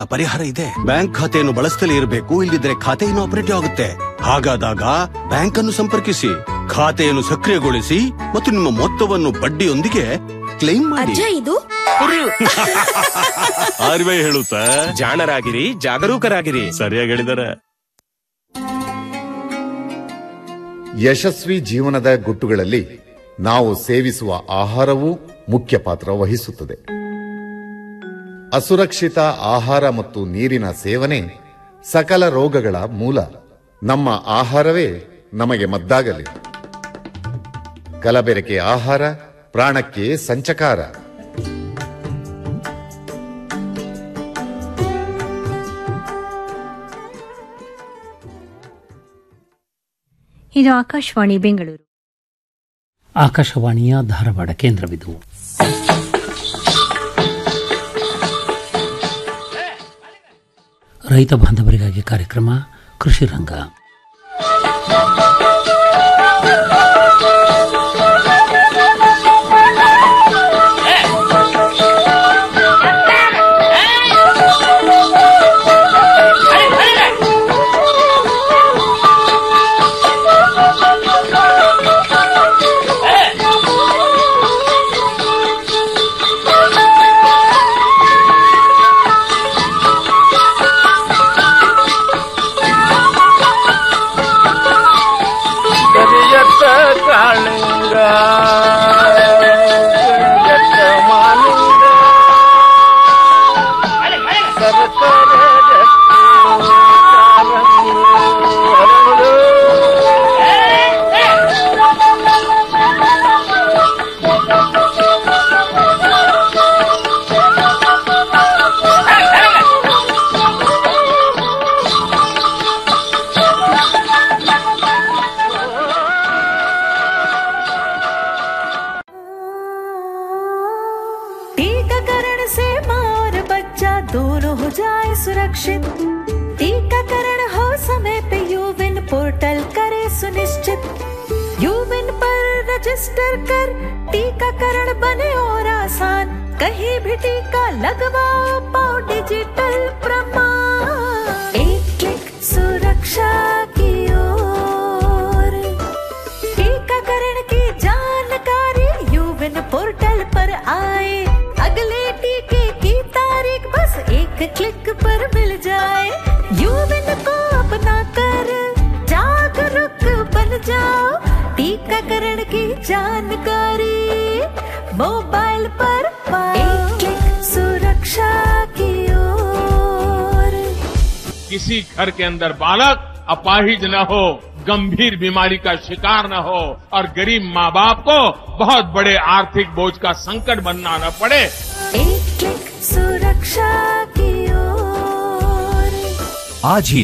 ಪರಿಹಾರ ಇದೆ ಬ್ಯಾಂಕ್ ಖಾತೆಯನ್ನು ಬಳಸ್ತಲೇ ಇರಬೇಕು ಇಲ್ಲದಿದ್ರೆ ಖಾತೆ ಆಪರೇಟಿವ್ ಆಗುತ್ತೆ ಹಾಗಾದಾಗ ಬ್ಯಾಂಕ್ ಅನ್ನು ಸಂಪರ್ಕಿಸಿ ಖಾತೆಯನ್ನು ಸಕ್ರಿಯಗೊಳಿಸಿ ಮತ್ತು ನಿಮ್ಮ ಮೊತ್ತವನ್ನು ಬಡ್ಡಿಯೊಂದಿಗೆ ಕ್ಲೈಮ್ ಮಾಡಿ ಅಜ್ಜ ಇದು ಆರ್ವೇ ಹೇಳುತ್ತಾ ಜಾಣರಾಗಿರಿ ಜಾಗರೂಕರಾಗಿರಿ ಸರಿಯಾಗಿ ಹೇಳಿದಾರೆ ಯಶಸ್ವಿ ಜೀವನದ ಗುಟ್ಟುಗಳಲ್ಲಿ ನಾವು ಸೇವಿಸುವ ಆಹಾರವೂ ಮುಖ್ಯ ಪಾತ್ರ ವಹಿಸುತ್ತದೆ ಅಸುರಕ್ಷಿತ ಆಹಾರ ಮತ್ತು ನೀರಿನ ಸೇವನೆ ಸಕಲ ರೋಗಗಳ ಮೂಲ ನಮ್ಮ ಆಹಾರವೇ ನಮಗೆ ಮದ್ದಾಗಲಿ ಕಲಬೆರಕೆ ಆಹಾರ ಪ್ರಾಣಕ್ಕೆ ಸಂಚಕಾರ ಇದು ಆಕಾಶವಾಣಿ ಬೆಂಗಳೂರು ಆಕಾಶವಾಣಿಯ ಧಾರವಾಡ ಕೇಂದ್ರವಿದು ರೈತ ಬಾಂಧವರಿಗಾಗಿ ಕಾರ್ಯಕ್ರಮ ಕೃಷಿ ರಂಗ ಕರಿಯತ್ತ ಕಾಳಿಂಗ ಕರಿಯತ್ತ ಮಾಲಿಂಗ ಸರಸರ ಜಟ್ಟಿ ಕಾರಂಗಿ ಹರಳು. टीकाकरण से माँ और बच्चा दोनों हो जाए सुरक्षित टीकाकरण हो समय पे यूविन पोर्टल करे सुनिश्चित यूविन पर रजिस्टर कर टीकाकरण बने और आसान कहीं भी टीका लगवाओ पाओ डिजिटल प्रमाण एक क्लिक सुरक्षा की ओर टीकाकरण की जानकारी यूविन पोर्टल पर आए अगले टीके की तारीख बस एक क्लिक पर मिल जाए यूविन को अपना कर जागरूक बन जाओ टीकाकरण की जानकारी मोबाइल पर पाओ एक क्लिक सुरक्षा की ओर किसी घर के अंदर बालक अपाहिज न हो गंभीर बीमारी का शिकार न हो और गरीब माँ बाप को बहुत बड़े आर्थिक बोझ का संकट बनना न पड़े एक क्लिक सुरक्षा की ओर आज ही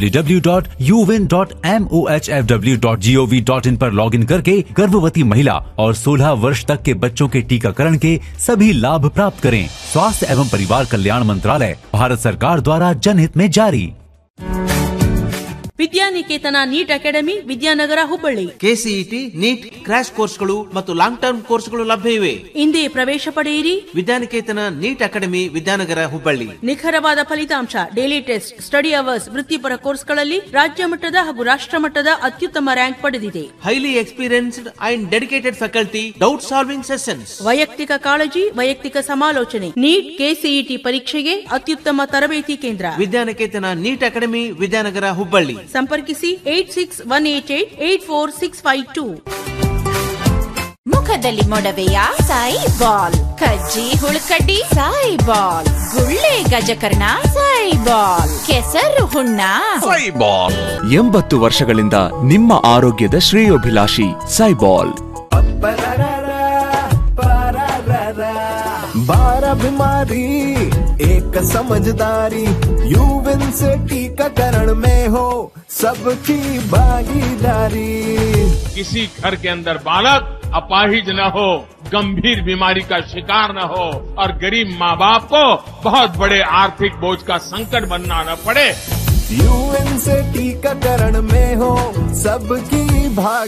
www.uvin.mohfw.gov.in पर लॉगिन करके गर्भवती महिला और 16 वर्ष तक के बच्चों के टीकाकरण के सभी लाभ प्राप्त करें स्वास्थ्य एवं परिवार कल्याण मंत्रालय भारत सरकार द्वारा जनहित में जारी Vidyaniketan NEET academy Vidyanagar Hubballi KCET NEET crash ಕೋರ್ಸ್ಗಳು ಮತ್ತು ಲಾಂಗ್ ಟರ್ಮ್ ಕೋರ್ಸ್ಗಳು ಲಭ್ಯ ಇವೆ ಇಂದೇ ಪ್ರವೇಶ ಪಡೆಯಿರಿ ವಿದ್ಯಾನಿಕೇತನ ನೀಟ್ ಅಕಾಡೆಮಿ ವಿದ್ಯಾನಗರ ಹುಬ್ಬಳ್ಳಿ ನಿಖರವಾದ ಫಲಿತಾಂಶ ಡೈಲಿ ಟೆಸ್ಟ್ ಸ್ಟಡಿ ಅವರ್ಸ್ ವೃತ್ತಿಪರ ಕೋರ್ಸ್ಗಳಲ್ಲಿ ರಾಜ್ಯ ಮಟ್ಟದ ಹಾಗೂ ರಾಷ್ಟ್ರ ಮಟ್ಟದ ಅತ್ಯುತ್ತಮ ರ್ಯಾಂಕ್ ಪಡೆದಿದೆ highly experienced and dedicated faculty doubt solving sessions ವೈಯಕ್ತಿಕ ಕಾಳಜಿ ವೈಯಕ್ತಿಕ ಸಮಾಲೋಚನೆ ನೀಟ್ ಕೆಸಿಇಟಿ ಪರೀಕ್ಷೆಗೆ ಅತ್ಯುತ್ತಮ ತರಬೇತಿ ಕೇಂದ್ರ ವಿದ್ಯಾನಿಕೇತನ ನೀಟ್ ಅಕಾಡೆಮಿ ವಿದ್ಯಾನಗರ ಹುಬ್ಬಳ್ಳಿ ಸಂಪರ್ಕಿಸಿ eight six one eight eight eight four six five two ಮುಖದಲ್ಲಿ ಮೊಡವೆಯ ಸಾಯಿ ಬಾಲ್ ಕಜ್ಜಿ ಹುಳುಕಡ್ಡಿ ಸಾಯಿ ಬಾಲ್ ಗುಳ್ಳೆ ಗಜಕರ್ಣ ಸಾಯಿ ಬಾಲ್ ಕೆಸರು ಹುಣ್ಣ ಸೈಬಾಲ್ ಎಂಬತ್ತು ವರ್ಷಗಳಿಂದ ನಿಮ್ಮ ಆರೋಗ್ಯದ ಶ್ರೇಯೋಭಿಲಾಷಿ ಸೈಬಾಲ್ बारह बीमारी एक समझदारी यूविन से टीकाकरण में हो सबकी भागीदारी किसी घर के अंदर बालक अपाहिज न हो गंभीर बीमारी का शिकार न हो और गरीब माँ बाप को बहुत बड़े आर्थिक बोझ का संकट बनना न पड़े यूएन से टीकाकरण में हो सबकी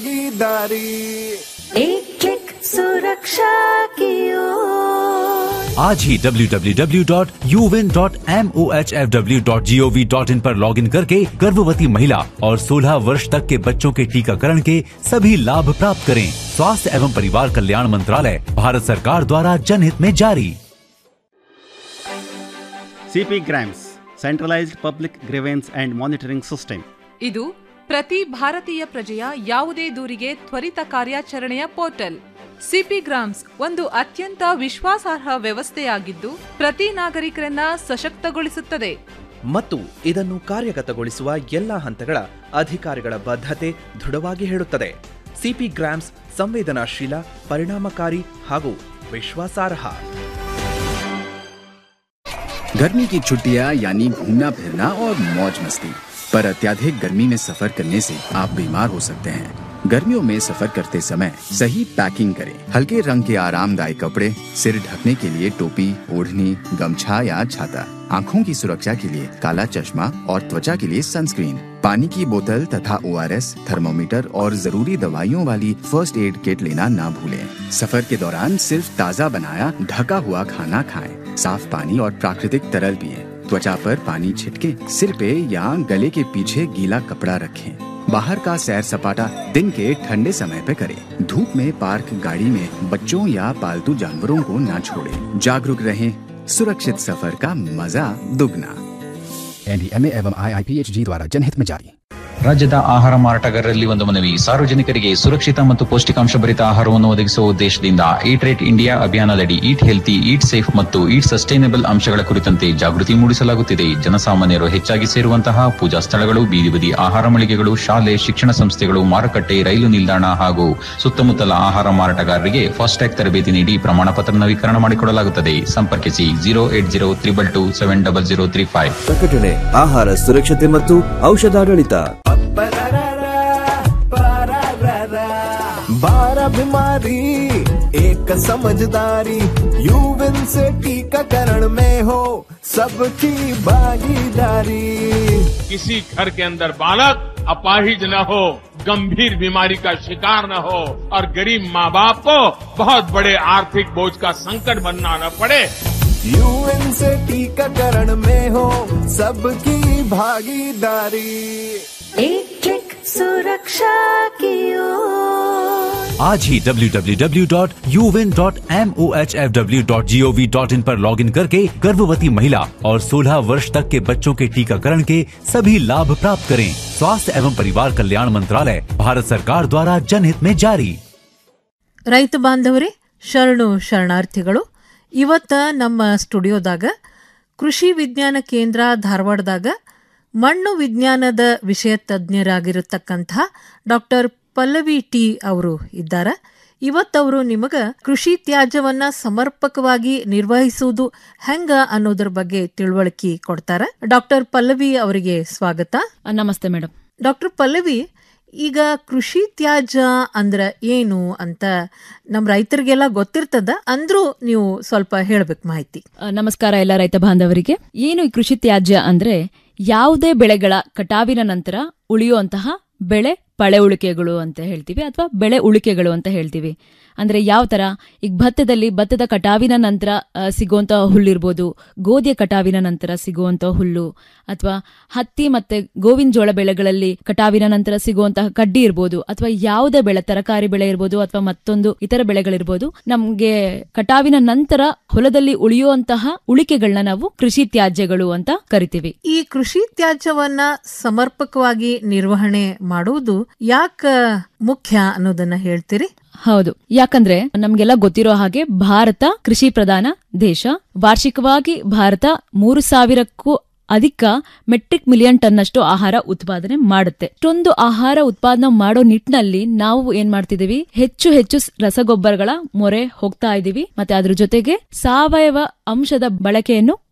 भागीदारी एक क्लिक सुरक्षा की ओर आज ही www.uvin.mohfw.gov.in पर लॉगिन करके गर्भवती महिला और 16 वर्ष तक के बच्चों के टीकाकरण के सभी लाभ प्राप्त करें स्वास्थ्य एवं परिवार कल्याण मंत्रालय भारत सरकार द्वारा जनहित में जारी CPGRAMS centralised public grievance and monitoring system ಇದು ಪ್ರತಿ ಭಾರತೀಯ ಪ್ರಜೆಯ ಯಾವುದೇ ದೂರಿಗೆ ತ್ವರಿತ ಕಾರ್ಯಾಚರಣೆಯ ಪೋರ್ಟಲ್ ಸಿಪಿ ಗ್ರಾಮ್ಸ್ ಒಂದು ಅತ್ಯಂತ ವಿಶ್ವಾಸಾರ್ಹ ವ್ಯವಸ್ಥೆಯಾಗಿದ್ದು ಪ್ರತಿ ನಾಗರಿಕರನ್ನ ಸಶಕ್ತಗೊಳಿಸುತ್ತದೆ ಮತ್ತು ಇದನ್ನು ಕಾರ್ಯಗತಗೊಳಿಸುವ ಎಲ್ಲಾ ಹಂತಗಳ ಅಧಿಕಾರಿಗಳ ಬದ್ಧತೆ ದೃಢವಾಗಿ ಹೇಳುತ್ತದೆ ಸಿಪಿ ಗ್ರಾಮ್ಸ್ ಸಂವೇದನಾಶೀಲ ಪರಿಣಾಮಕಾರಿ ಹಾಗೂ ವಿಶ್ವಾಸಾರ್ಹ गर्मी की छुट्टियां यानी घूमना फिरना और मौज मस्ती पर अत्याधिक गर्मी में सफर करने से आप बीमार हो सकते हैं गर्मियों में सफर करते समय सही पैकिंग करें हल्के रंग के आरामदायक कपड़े सिर ढकने के लिए टोपी ओढ़नी गमछा या छाता आंखों की सुरक्षा के लिए काला चश्मा और त्वचा के लिए सनस्क्रीन पानी की बोतल तथा ओ थर्मोमीटर और जरूरी दवाइयों वाली फर्स्ट एड किट लेना ना भूलें सफर के दौरान सिर्फ ताज़ा बनाया ढका हुआ खाना खाएं साफ पानी और प्राकृतिक तरल पिए त्वचा पर पानी छिटके सिर पे या गले के पीछे गीला कपड़ा रखें बाहर का सैर सपाटा दिन के ठंडे समय पे करें धूप में पार्क गाड़ी में बच्चों या पालतू जानवरों को ना छोड़ें जागरूक रहें सुरक्षित सफर का मजा दुगना एनडीएमए एवं आईआईपीएचजी द्वारा जनहित में जारी ರಾಜ್ಯದ ಆಹಾರ ಮಾರಾಟಗಾರರಲ್ಲಿ ಒಂದು ಮನವಿ ಸಾರ್ವಜನಿಕರಿಗೆ ಸುರಕ್ಷಿತ ಮತ್ತು ಪೌಷ್ಟಿಕಾಂಶ ಭರಿತ ಆಹಾರವನ್ನು ಒದಗಿಸುವ ಉದ್ದೇಶದಿಂದ ಈಟ್ ರೇಟ್ ಇಂಡಿಯಾ ಅಭಿಯಾನದಡಿ ಈಟ್ ಹೆಲ್ತಿ ಈಟ್ ಸೇಫ್ ಮತ್ತು ಈಟ್ ಸಸ್ಟೈನಬಲ್ ಅಂಶಗಳ ಕುರಿತಂತೆ ಜಾಗೃತಿ ಮೂಡಿಸಲಾಗುತ್ತಿದೆ ಜನಸಾಮಾನ್ಯರು ಹೆಚ್ಚಾಗಿ ಸೇರುವಂತಹ ಪೂಜಾ ಸ್ಥಳಗಳು ಬೀದಿ ಬದಿ ಆಹಾರ ಮಳಿಗೆಗಳು ಶಾಲೆ ಶಿಕ್ಷಣ ಸಂಸ್ಥೆಗಳು ಮಾರುಕಟ್ಟೆ ರೈಲು ನಿಲ್ದಾಣ ಹಾಗೂ ಸುತ್ತಮುತ್ತಲ ಆಹಾರ ಮಾರಾಟಗಾರರಿಗೆ ಫಾಸ್ಟ್ಯಾಗ್ ತರಬೇತಿ ನೀಡಿ ಪ್ರಮಾಣ ಪತ್ರ ನವೀಕರಣ ಮಾಡಿಕೊಡಲಾಗುತ್ತದೆ ಸಂಪರ್ಕಿಸಿ zero eight zero triple two seven double zero three five ಪ್ರಕಟಣೆ ಆಹಾರ ಸುರಕ್ಷತೆ ಮತ್ತು ಔಷಧಾಡಳಿತ बारह बीमारी एक समझदारी यूविन से टीकाकरण में हो सबकी भागीदारी किसी घर के अंदर बालक अपाहिज न हो गंभीर बीमारी का शिकार न हो और गरीब माँ बाप को बहुत बड़े आर्थिक बोझ का संकट बनना न पड़े यूएन से टीकाकरण में हो सबकी भागीदारी एक क्लिक सुरक्षा की ओर आज ही www.uvin.mohfw.gov.in पर लॉगिन करके गर्भवती महिला और 16 वर्ष तक के बच्चों के टीकाकरण के सभी लाभ प्राप्त करें स्वास्थ्य एवं परिवार कल्याण मंत्रालय भारत सरकार द्वारा जनहित में जारी ರೈತ ಬಾಂಧವರೇ ಶರಣು ಶರಣಾರ್ಥಿಗಳು ಇವತ್ತ ನಮ್ಮ ಸ್ಟುಡಿಯೋದಾಗ ಕೃಷಿ ವಿಜ್ಞಾನ ಕೇಂದ್ರ ಧಾರವಾಡದಾಗ ಮಣ್ಣು ವಿಜ್ಞಾನದ ವಿಷಯ ತಜ್ಞರಾಗಿರತಕ್ಕಂಥ ಡಾಕ್ಟರ್ ಪಲ್ಲವಿ ಟಿ ಅವರು ಇದ್ದಾರೆ ಇವತ್ತವರು ನಿಮಗ ಕೃಷಿ ತ್ಯಾಜ್ಯವನ್ನ ಸಮರ್ಪಕವಾಗಿ ನಿರ್ವಹಿಸುವುದು ಹೆಂಗ ಅನ್ನೋದ್ರ ಬಗ್ಗೆ ತಿಳುವಳಿಕೆ ಕೊಡ್ತಾರ ಡಾಕ್ಟರ್ ಪಲ್ಲವಿ ಅವರಿಗೆ ಸ್ವಾಗತ ನಮಸ್ತೆ ಮೇಡಮ್ ಡಾಕ್ಟರ್ ಪಲ್ಲವಿ ಈಗ ಕೃಷಿ ತ್ಯಾಜ್ಯ ಅಂದ್ರ ಏನು ಅಂತ ನಮ್ ರೈತರಿಗೆಲ್ಲ ಗೊತ್ತಿರ್ತದ ಅಂದ್ರೂ ನೀವು ಸ್ವಲ್ಪ ಹೇಳ್ಬೇಕು ಮಾಹಿತಿ ಅ, ನಮಸ್ಕಾರ ಎಲ್ಲ ರೈತ ಬಾಂಧವರಿಗೆ ಏನು ಈ ಕೃಷಿ ತ್ಯಾಜ್ಯ ಅಂದ್ರೆ ಯಾವುದೇ ಬೆಳೆಗಳ ಕಟಾವಿನ ನಂತರ ಉಳಿಯುವಂತಹ ಬೆಳೆ ಪಳೆ ಉಳಿಕೆಗಳು ಅಂತ ಹೇಳ್ತೀವಿ ಅಥವಾ ಬೆಳೆ ಉಳಿಕೆಗಳು ಅಂತ ಹೇಳ್ತೀವಿ ಅಂದ್ರೆ ಯಾವ ತರ ಈಗ ಭತ್ತದಲ್ಲಿ ಭತ್ತದ ಕಟಾವಿನ ನಂತರ ಆ, ಸಿಗುವಂತ ಹುಲ್ಲಿರ್ಬೋದು ಗೋಧಿಯ ಕಟಾವಿನ ನಂತರ ಸಿಗುವಂತ ಹುಲ್ಲು ಅಥವಾ ಹತ್ತಿ ಮತ್ತೆ ಗೋವಿನ ಜೋಳ ಬೆಳೆಗಳಲ್ಲಿ ಕಟಾವಿನ ನಂತರ ಸಿಗುವಂತಹ ಕಡ್ಡಿ ಇರ್ಬೋದು ಅಥವಾ ಯಾವುದೇ ಬೆಳೆ ತರಕಾರಿ ಬೆಳೆ ಇರ್ಬೋದು ಅಥವಾ ಮತ್ತೊಂದು ಇತರ ಬೆಳೆಗಳಿರ್ಬೋದು ನಮ್ಗೆ ಕಟಾವಿನ ನಂತರ ಹೊಲದಲ್ಲಿ ಉಳಿಯುವಂತಹ ಉಳಿಕೆಗಳನ್ನ ನಾವು ಕೃಷಿ ತ್ಯಾಜ್ಯಗಳು ಅಂತ ಕರಿತೀವಿ ಈ ಕೃಷಿ ತ್ಯಾಜ್ಯವನ್ನ ಸಮರ್ಪಕವಾಗಿ ನಿರ್ವಹಣೆ ಮಾಡುವುದು ಯಾಕ ಮುಖ್ಯ ಅನ್ನೋದನ್ನ ಹೇಳ್ತೀರಿ ಹೌದು ಯಾಕಂದ್ರೆ ನಮ್ಗೆಲ್ಲ ಗೊತ್ತಿರೋ ಹಾಗೆ ಭಾರತ ಕೃಷಿ ಪ್ರಧಾನ ದೇಶ ವಾರ್ಷಿಕವಾಗಿ ಭಾರತ ಮೂರು ಸಾವಿರಕ್ಕೂ ಅಧಿಕ ಮೆಟ್ರಿಕ್ ಮಿಲಿಯನ್ ಟನ್ನಷ್ಟು ಆಹಾರ ಉತ್ಪಾದನೆ ಮಾಡುತ್ತೆ ಇಷ್ಟೊಂದು ಆಹಾರ ಉತ್ಪಾದನೆ ಮಾಡೋ ನಿಟ್ಟಿನಲ್ಲಿ ನಾವು ಏನ್ ಮಾಡ್ತಿದೀವಿ ಹೆಚ್ಚು ಹೆಚ್ಚು ಸ್- ರಸಗೊಬ್ಬರಗಳ ಮೊರೆ ಹೋಗ್ತಾ ಇದೀವಿ ಮತ್ತೆ ಅದ್ರ ಜೊತೆಗೆ ಸಾವಯವ ಅಂಶದ ಬಳಕೆಯನ್ನು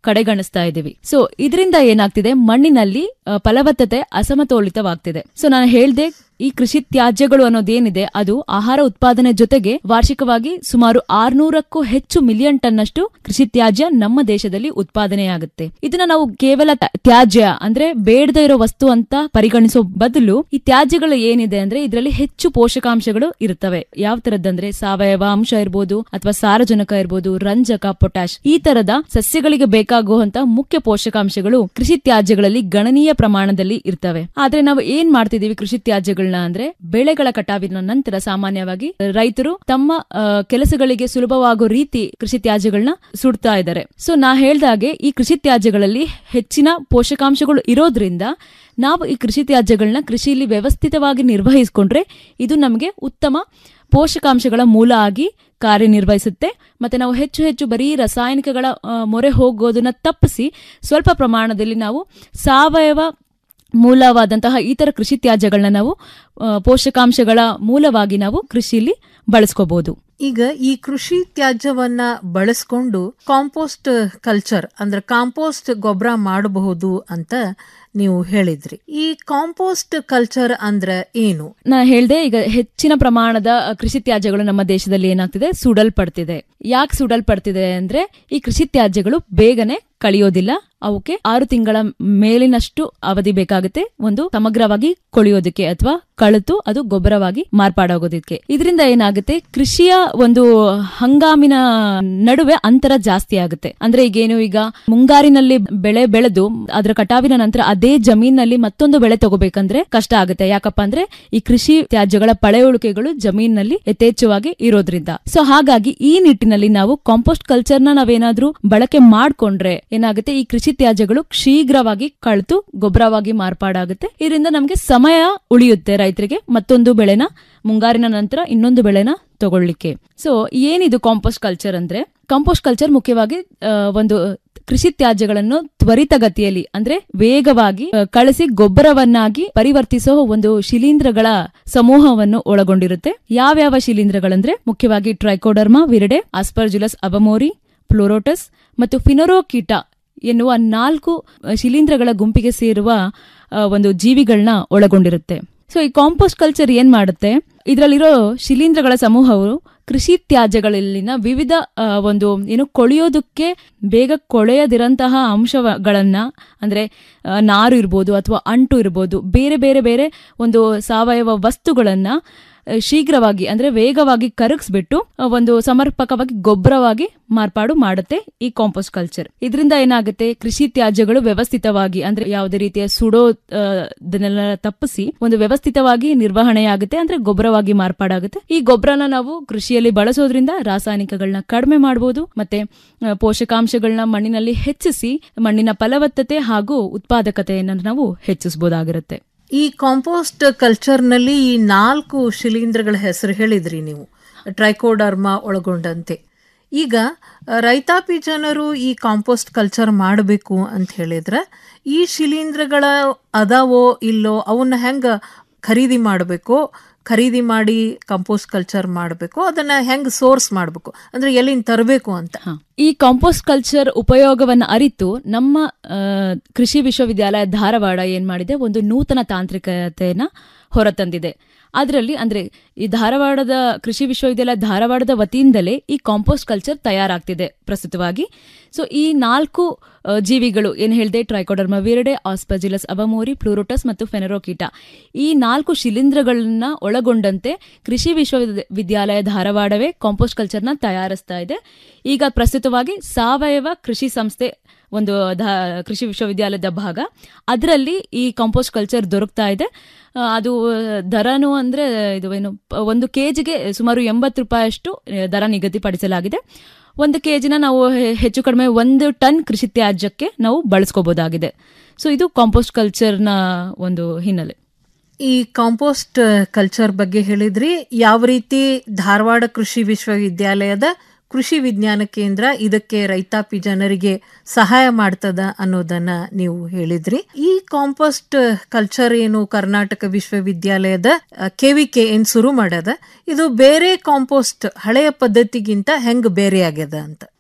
ಕಡೆಗಣಿಸ್ತಾ ಇದ್ದೀವಿ ಸೊ ಇದರಿಂದ ಏನಾಗ್ತಿದೆ ಮಣ್ಣಿನಲ್ಲಿ ಆ, ಫಲವತ್ತತೆ ಅಸಮತೋಲಿತವಾಗ್ತಿದೆ ಸೊ ನಾನು ಹೇಳ್ದೆ ಈ ಕೃಷಿ ತ್ಯಾಜ್ಯಗಳು ಅನ್ನೋದೇನಿದೆ ಅದು ಆಹಾರ ಉತ್ಪಾದನೆ ಜೊತೆಗೆ ವಾರ್ಷಿಕವಾಗಿ ಸುಮಾರು ಆರ್ನೂರಕ್ಕೂ ಹೆಚ್ಚು ಮಿಲಿಯನ್ ಟನ್ನಷ್ಟು ಕೃಷಿ ತ್ಯಾಜ್ಯ ನಮ್ಮ ದೇಶದಲ್ಲಿ ಉತ್ಪಾದನೆಯಾಗುತ್ತೆ ಇದನ್ನ ನಾವು ಕೇವಲ ತ- ತ್ಯಾಜ್ಯ ಅಂದ್ರೆ ಬೇಡದೇ ಇರೋ ವಸ್ತು ಅಂತ ಪರಿಗಣಿಸೋ ಬದಲು ಈ ತ್ಯಾಜ್ಯಗಳು ಏನಿದೆ ಅಂದ್ರೆ ಇದರಲ್ಲಿ ಹೆಚ್ಚು ಪೋಷಕಾಂಶಗಳು ಇರ್ತವೆ ಯಾವ ತರದಂದ್ರೆ ಸಾವಯವ ಅಂಶ ಇರ್ಬೋದು ಅಥವಾ ಸಾರಜನಕ ಇರ್ಬೋದು ರಂಜಕ ಪೊಟ್ಯಾಶ್ ಈ ತರದ ಸಸ್ಯಗಳಿಗೆ ಬೇಕಾಗುವಂತ ಮುಖ್ಯ ಪೋಷಕಾಂಶಗಳು ಕೃಷಿ ತ್ಯಾಜ್ಯಗಳಲ್ಲಿ ಗಣನೀಯ ಪ್ರಮಾಣದಲ್ಲಿ ಇರ್ತವೆ ಆದ್ರೆ ನಾವು ಏನ್ ಮಾಡ್ತಿದೀವಿ ಕೃಷಿ ತ್ಯಾಜ್ಯಗಳನ್ನ ಅಂದ್ರೆ ಬೆಳೆಗಳ ಕಟಾವಿನ ನಂತರ ಸಾಮಾನ್ಯವಾಗಿ ರೈತರು ತಮ್ಮ ಆ, ಕೆಲಸಗಳಿಗೆ ಸುಲಭವಾಗೋ ರೀತಿ ಕೃಷಿ ತ್ಯಾಜ್ಯಗಳನ್ನ ಸುಡ್ತಾ ಇದ್ದಾರೆ ಸೊ ನಾ ಹೇಳ್ದಾಗೆ ಈ ಕೃಷಿ ತ್ಯಾಜ್ಯಗಳಲ್ಲಿ ಹೆಚ್ಚಿನ ಪೋಷಕಾಂಶಗಳು ಇರೋದ್ರಿಂದ ನಾವು ಈ ಕೃಷಿ ತ್ಯಾಜ್ಯಗಳನ್ನ ಕೃಷಿಯಲ್ಲಿ ವ್ಯವಸ್ಥಿತವಾಗಿ ನಿರ್ವಹಿಸಿಕೊಂಡ್ರೆ ಇದು ನಮಗೆ ಉತ್ತಮ ಪೋಷಕಾಂಶಗಳ ಮೂಲ ಆಗಿ ಕಾರ್ಯನಿರ್ವಹಿಸುತ್ತೆ ಮತ್ತೆ ನಾವು ಹೆಚ್ಚು ಹೆಚ್ಚು ಬರೀ ರಾಸಾಯನಿಕಗಳ ಆ, ಮೊರೆ ಹೋಗೋದನ್ನ ತಪ್ಪಿಸಿ ಸ್ವಲ್ಪ ಪ್ರಮಾಣದಲ್ಲಿ ನಾವು ಸಾವಯವ ಮೂಲವಾದಂತಹ ಈ ತರ ಕೃಷಿ ತ್ಯಾಜ್ಯಗಳನ್ನ ನಾವು ಆ, ಪೋಷಕಾಂಶಗಳ ಮೂಲವಾಗಿ ನಾವು ಕೃಷಿಯಲ್ಲಿ ಬಳಸ್ಕೋಬಹುದು ಈಗ ಈ ಕೃಷಿ ತ್ಯಾಜ್ಯವನ್ನ ಬಳಸ್ಕೊಂಡು ಕಾಂಪೋಸ್ಟ್ ಕಲ್ಚರ್ ಅಂದ್ರೆ ಕಾಂಪೋಸ್ಟ್ ಗೊಬ್ಬರ ಮಾಡಬಹುದು ಅಂತ ನೀವು ಹೇಳಿದ್ರಿ ಈ ಕಾಂಪೋಸ್ಟ್ ಕಲ್ಚರ್ ಅಂದ್ರೆ ಏನು ನಾ ಹೇಳ್ದೆ ಈಗ ಹೆಚ್ಚಿನ ಪ್ರಮಾಣದ ಅ, ಕೃಷಿ ತ್ಯಾಜ್ಯಗಳು ನಮ್ಮ ದೇಶದಲ್ಲಿ ಏನಾಗ್ತಿದೆ ಸುಡಲ್ಪಡ್ತಿದೆ ಯಾಕೆ ಸುಡಲ್ಪಡ್ತಿದೆ ಅಂದ್ರೆ ಈ ಕೃಷಿ ತ್ಯಾಜ್ಯಗಳು ಬೇಗನೆ ಕಳಿಯೋದಿಲ್ಲ ಅವಕ್ಕೆ ಆರು ತಿಂಗಳ ಮೇಲಿನಷ್ಟು ಅವಧಿ ಬೇಕಾಗುತ್ತೆ ಒಂದು ಸಮಗ್ರವಾಗಿ ಕೊಳೆಯೋದಕ್ಕೆ ಅಥವಾ ಕಳೆತು ಅದು ಗೊಬ್ಬರವಾಗಿ ಮಾರ್ಪಾಡಾಗೋದಕ್ಕೆ ಇದರಿಂದ ಏನಾಗುತ್ತೆ ಕೃಷಿಯ ಒಂದು ಹಂಗಾಮಿನ ನಡುವೆ ಅಂತರ ಜಾಸ್ತಿ ಆಗುತ್ತೆ ಅಂದ್ರೆ ಈಗೇನು ಈಗ ಮುಂಗಾರಿನಲ್ಲಿ ಬೆಳೆ ಬೆಳೆದು ಅದರ ಕಟಾವಿನ ನಂತರ ಅದೇ ಜಮೀನಲ್ಲಿ ಮತ್ತೊಂದು ಬೆಳೆ ತಗೋಬೇಕಂದ್ರೆ ಕಷ್ಟ ಆಗುತ್ತೆ ಯಾಕಪ್ಪ ಅಂದ್ರೆ ಈ ಕೃಷಿ ತ್ಯಾಜ್ಯಗಳ ಪಳೆಯುಳಿಕೆಗಳು ಜಮೀನಲ್ಲಿ ಯಥೇಚ್ಛವಾಗಿ ಇರೋದ್ರಿಂದ ಸೊ ಹಾಗಾಗಿ ಈ ನಿಟ್ಟಿನಲ್ಲಿ ನಾವು ಕಾಂಪೋಸ್ಟ್ ಕಲ್ಚರ್ ನ ನಾವೇನಾದ್ರೂ ಬಳಕೆ ಮಾಡ್ಕೊಂಡ್ರೆ ಏನಾಗುತ್ತೆ ಈ ಕೃಷಿ ತ್ಯಾಜ್ಯಗಳು ಶೀಘ್ರವಾಗಿ ಕಳ್ತು ಗೊಬ್ಬರವಾಗಿ ಮಾರ್ಪಾಡಾಗುತ್ತೆ ಇದರಿಂದ ನಮಗೆ ಸಮಯ ಉಳಿಯುತ್ತೆ ರೈತರಿಗೆ ಮತ್ತೊಂದು ಬೆಳೆನ ಮುಂಗಾರಿನ ನಂತರ ಇನ್ನೊಂದು ಬೆಳೆನ ತಗೊಳ್ಳಿಕ್ಕೆ ಸೊ ಏನಿದು ಕಾಂಪೋಸ್ಟ್ ಕಲ್ಚರ್ ಅಂದ್ರೆ ಕಾಂಪೋಸ್ಟ್ ಕಲ್ಚರ್ ಮುಖ್ಯವಾಗಿ ಆ, ಒಂದು ಕೃಷಿ ತ್ಯಾಜ್ಯಗಳನ್ನು ತ್ವರಿತಗತಿಯಲ್ಲಿ ಅಂದ್ರೆ ವೇಗವಾಗಿ ಆ, ಕಳಿಸಿ ಗೊಬ್ಬರವನ್ನಾಗಿ ಪರಿವರ್ತಿಸೋ ಒಂದು ಶಿಲೀಂಧ್ರಗಳ ಸಮೂಹವನ್ನು ಒಳಗೊಂಡಿರುತ್ತೆ ಯಾವ್ಯಾವ ಶಿಲೀಂಧ್ರಗಳಂದ್ರೆ ಮುಖ್ಯವಾಗಿ ಟ್ರೈಕೋಡರ್ಮಾ ವಿರಡೆ ಆಸ್ಪರ್ಜುಲಸ್ ಅಬಮೋರಿ ಫ್ಲೋರೋಟಸ್ ಮತ್ತು ಫಿನೋರೋಕೀಟ ಎನ್ನುವ ನಾಲ್ಕು ಆ, ಶಿಲೀಂಧ್ರಗಳ ಗುಂಪಿಗೆ ಸೇರುವ ಆ, ಒಂದು ಜೀವಿಗಳನ್ನ ಒಳಗೊಂಡಿರುತ್ತೆ ಸೊ ಈ ಕಾಂಪೋಸ್ಟ್ ಕಲ್ಚರ್ ಏನ್ ಮಾಡುತ್ತೆ ಇದರಲ್ಲಿರೋ ಶಿಲೀಂಧ್ರಗಳ ಸಮೂಹವು ಕೃಷಿ ತ್ಯಾಜ್ಯಗಳಲ್ಲಿನ ವಿವಿಧ ಆ, ಒಂದು ಏನು ಕೊಳೆಯೋದಕ್ಕೆ ಬೇಗ ಕೊಳೆಯದಿರಂತಹ ಅಂಶಗಳನ್ನ ಅಂದ್ರೆ ಆ, ನಾರು ಇರ್ಬೋದು ಅಥವಾ ಅಂಟು ಇರ್ಬೋದು ಬೇರೆ ಬೇರೆ ಬೇರೆ ಒಂದು ಸಾವಯವ ವಸ್ತುಗಳನ್ನ ಆ, ಶೀಘ್ರವಾಗಿ ಅಂದ್ರೆ ವೇಗವಾಗಿ ಕರಗಿಸ್ಬಿಟ್ಟು ಆ, ಒಂದು ಸಮರ್ಪಕವಾಗಿ ಗೊಬ್ಬರವಾಗಿ ಮಾರ್ಪಾಡು ಮಾಡುತ್ತೆ ಈ ಕಾಂಪೋಸ್ಟ್ ಕಲ್ಚರ್ ಇದರಿಂದ ಏನಾಗುತ್ತೆ ಕೃಷಿ ತ್ಯಾಜ್ಯಗಳು ವ್ಯವಸ್ಥಿತವಾಗಿ ಅಂದ್ರೆ ಯಾವುದೇ ರೀತಿಯ ಸುಡೋ ಆ, ದನ್ನೆಲ್ಲ ತಪ್ಪಿಸಿ ಒಂದು ವ್ಯವಸ್ಥಿತವಾಗಿ ನಿರ್ವಹಣೆಯಾಗುತ್ತೆ ಅಂದ್ರೆ ಗೊಬ್ಬರವಾಗಿ ಮಾರ್ಪಾಡಾಗುತ್ತೆ ಈ ಗೊಬ್ಬರನ ನಾವು ಕೃಷಿಯಲ್ಲಿ ಬಳಸೋದ್ರಿಂದ ರಾಸಾಯನಿಕಗಳನ್ನ ಕಡಿಮೆ ಮಾಡಬಹುದು ಮತ್ತೆ ಆ, ಪೋಷಕಾಂಶಗಳನ್ನ ಮಣ್ಣಿನಲ್ಲಿ ಹೆಚ್ಚಿಸಿ ಮಣ್ಣಿನ ಫಲವತ್ತತೆ ಹಾಗೂ ಉತ್ಪಾದಕತೆಯನ್ನು ನಾವು ಹೆಚ್ಚಿಸಬಹುದಾಗಿರುತ್ತೆ ಈ ಕಾಂಪೋಸ್ಟ್ ಕಲ್ಚರ್ನಲ್ಲಿ ಈ ನಾಲ್ಕು ಶಿಲೀಂಧ್ರಗಳ ಹೆಸರು ಹೇಳಿದ್ರಿ ನೀವು ಟ್ರೈಕೋಡರ್ಮಾ ಒಳಗೊಂಡಂತೆ ಈಗ ಆ, ರೈತಾಪಿ ಜನರು ಈ ಕಾಂಪೋಸ್ಟ್ ಕಲ್ಚರ್ ಮಾಡಬೇಕು ಅಂತ ಹೇಳಿದ್ರೆ ಈ ಶಿಲೀಂಧ್ರಗಳ ಅದಾವೋ ಇಲ್ಲೋ ಅವನ್ನ ಹೆಂಗ ಖರೀದಿ ಮಾಡಬೇಕು ಖರೀದಿ ಮಾಡಿ ಕಂಪೋಸ್ಟ್ ಕಲ್ಚರ್ ಮಾಡಬೇಕು ಅದನ್ನ ಹೆಂಗ್ ಸೋರ್ಸ್ ಮಾಡಬೇಕು ಅಂದ್ರೆ ಎಲ್ಲಿಂದ ತರಬೇಕು ಅಂತ ಈ ಕಾಂಪೋಸ್ಟ್ ಕಲ್ಚರ್ ಉಪಯೋಗವನ್ನು ಅರಿತು ನಮ್ಮ ಆ, ಕೃಷಿ ವಿಶ್ವವಿದ್ಯಾಲಯ ಧಾರವಾಡ ಏನ್ ಮಾಡಿದೆ ಒಂದು ನೂತನ ತಾಂತ್ರಿಕತೆಯನ್ನ ಹೊರತಂದಿದೆ ಅದರಲ್ಲಿ ಅಂದ್ರೆ ಈ ಧಾರವಾಡದ ಕೃಷಿ ವಿಶ್ವವಿದ್ಯಾಲಯ ಧಾರವಾಡದ ವತಿಯಿಂದಲೇ ಈ ಕಾಂಪೋಸ್ಟ್ ಕಲ್ಚರ್ ತಯಾರಾಗ್ತಿದೆ ಪ್ರಸ್ತುತವಾಗಿ ಸೊ ಈ ನಾಲ್ಕು ಆ, ಜೀವಿಗಳು ಏನು ಹೇಳಿದೆ ಟ್ರೈಕೋಡರ್ಮಾ ವಿರಡೆ ಆಸ್ಪಜಿಲಸ್ ಅಬಮೋರಿ ಪ್ಲೂರೋಟಸ್ ಮತ್ತು ಫೆನರೋಕೀಟ ಈ ನಾಲ್ಕು ಶಿಲೀಂಧ್ರಗಳನ್ನ ಒಳಗೊಂಡಂತೆ ಕೃಷಿ ವಿಶ್ವವಿದ್ಯಾಲಯ ಧಾರವಾಡವೇ ಕಾಂಪೋಸ್ಟ್ ಕಲ್ಚರ್ನ ತಯಾರಿಸ್ತಾ ಇದೆ ಈಗ ಪ್ರಸ್ತುತವಾಗಿ ಸಾವಯವ ಕೃಷಿ ಸಂಸ್ಥೆ ಒಂದು ಧ- ಕೃಷಿ ವಿಶ್ವವಿದ್ಯಾಲಯದ ಭಾಗ ಅದರಲ್ಲಿ ಈ ಕಾಂಪೋಸ್ಟ್ ಕಲ್ಚರ್ ದೊರಕ್ತಾ ಇದೆ ಆ, ಅದು ದರನು ಅಂದ್ರೆ ಇದು ಏನು ಪ- ಒಂದು ಕೆಜಿಗೆ ಸುಮಾರು ಎಂಬತ್ತು ರೂಪಾಯಿಯಷ್ಟು ಆ, ದರ ನಿಗದಿಪಡಿಸಲಾಗಿದೆ ಒಂದು ಕೆಜಿನ ನಾವು ಹೆ- ಹೆಚ್ಚು ಕಡಿಮೆ ಒಂದು ಟನ್ ಕೃಷಿ ತ್ಯಾಜ್ಯಕ್ಕೆ ನಾವು ಬಳಸ್ಕೋಬಹುದಾಗಿದೆ ಸೊ ಇದು ಕಾಂಪೋಸ್ಟ್ ಕಲ್ಚರ್ನ ಒಂದು ಹಿನ್ನೆಲೆ ಈ ಕಾಂಪೋಸ್ಟ್ ಕಲ್ಚರ್ ಬಗ್ಗೆ ಹೇಳಿದ್ರಿ ಯಾವ ರೀತಿ ಧಾರವಾಡ ಕೃಷಿ ವಿಶ್ವವಿದ್ಯಾಲಯದ ಕೃಷಿ ವಿಜ್ಞಾನ ಕೇಂದ್ರ ಇದಕ್ಕೆ ರೈತಾಪಿ ಜನರಿಗೆ ಸಹಾಯ ಮಾಡ್ತದ ಅನ್ನೋದನ್ನ ನೀವು ಹೇಳಿದ್ರಿ ಈ ಕಾಂಪೋಸ್ಟ್ ಕಲ್ಚರ್ ಏನು ಕರ್ನಾಟಕ ವಿಶ್ವವಿದ್ಯಾಲಯದ ಕೆವಿಕೆ ಏನ್ ಶುರು ಮಾಡ್ಯದ ಇದು ಬೇರೆ ಕಾಂಪೋಸ್ಟ್ ಹಳೆಯ ಪದ್ಧತಿಗಿಂತ ಹೆಂಗ್ ಬೇರೆ ಆಗ್ಯದ ಅಂತ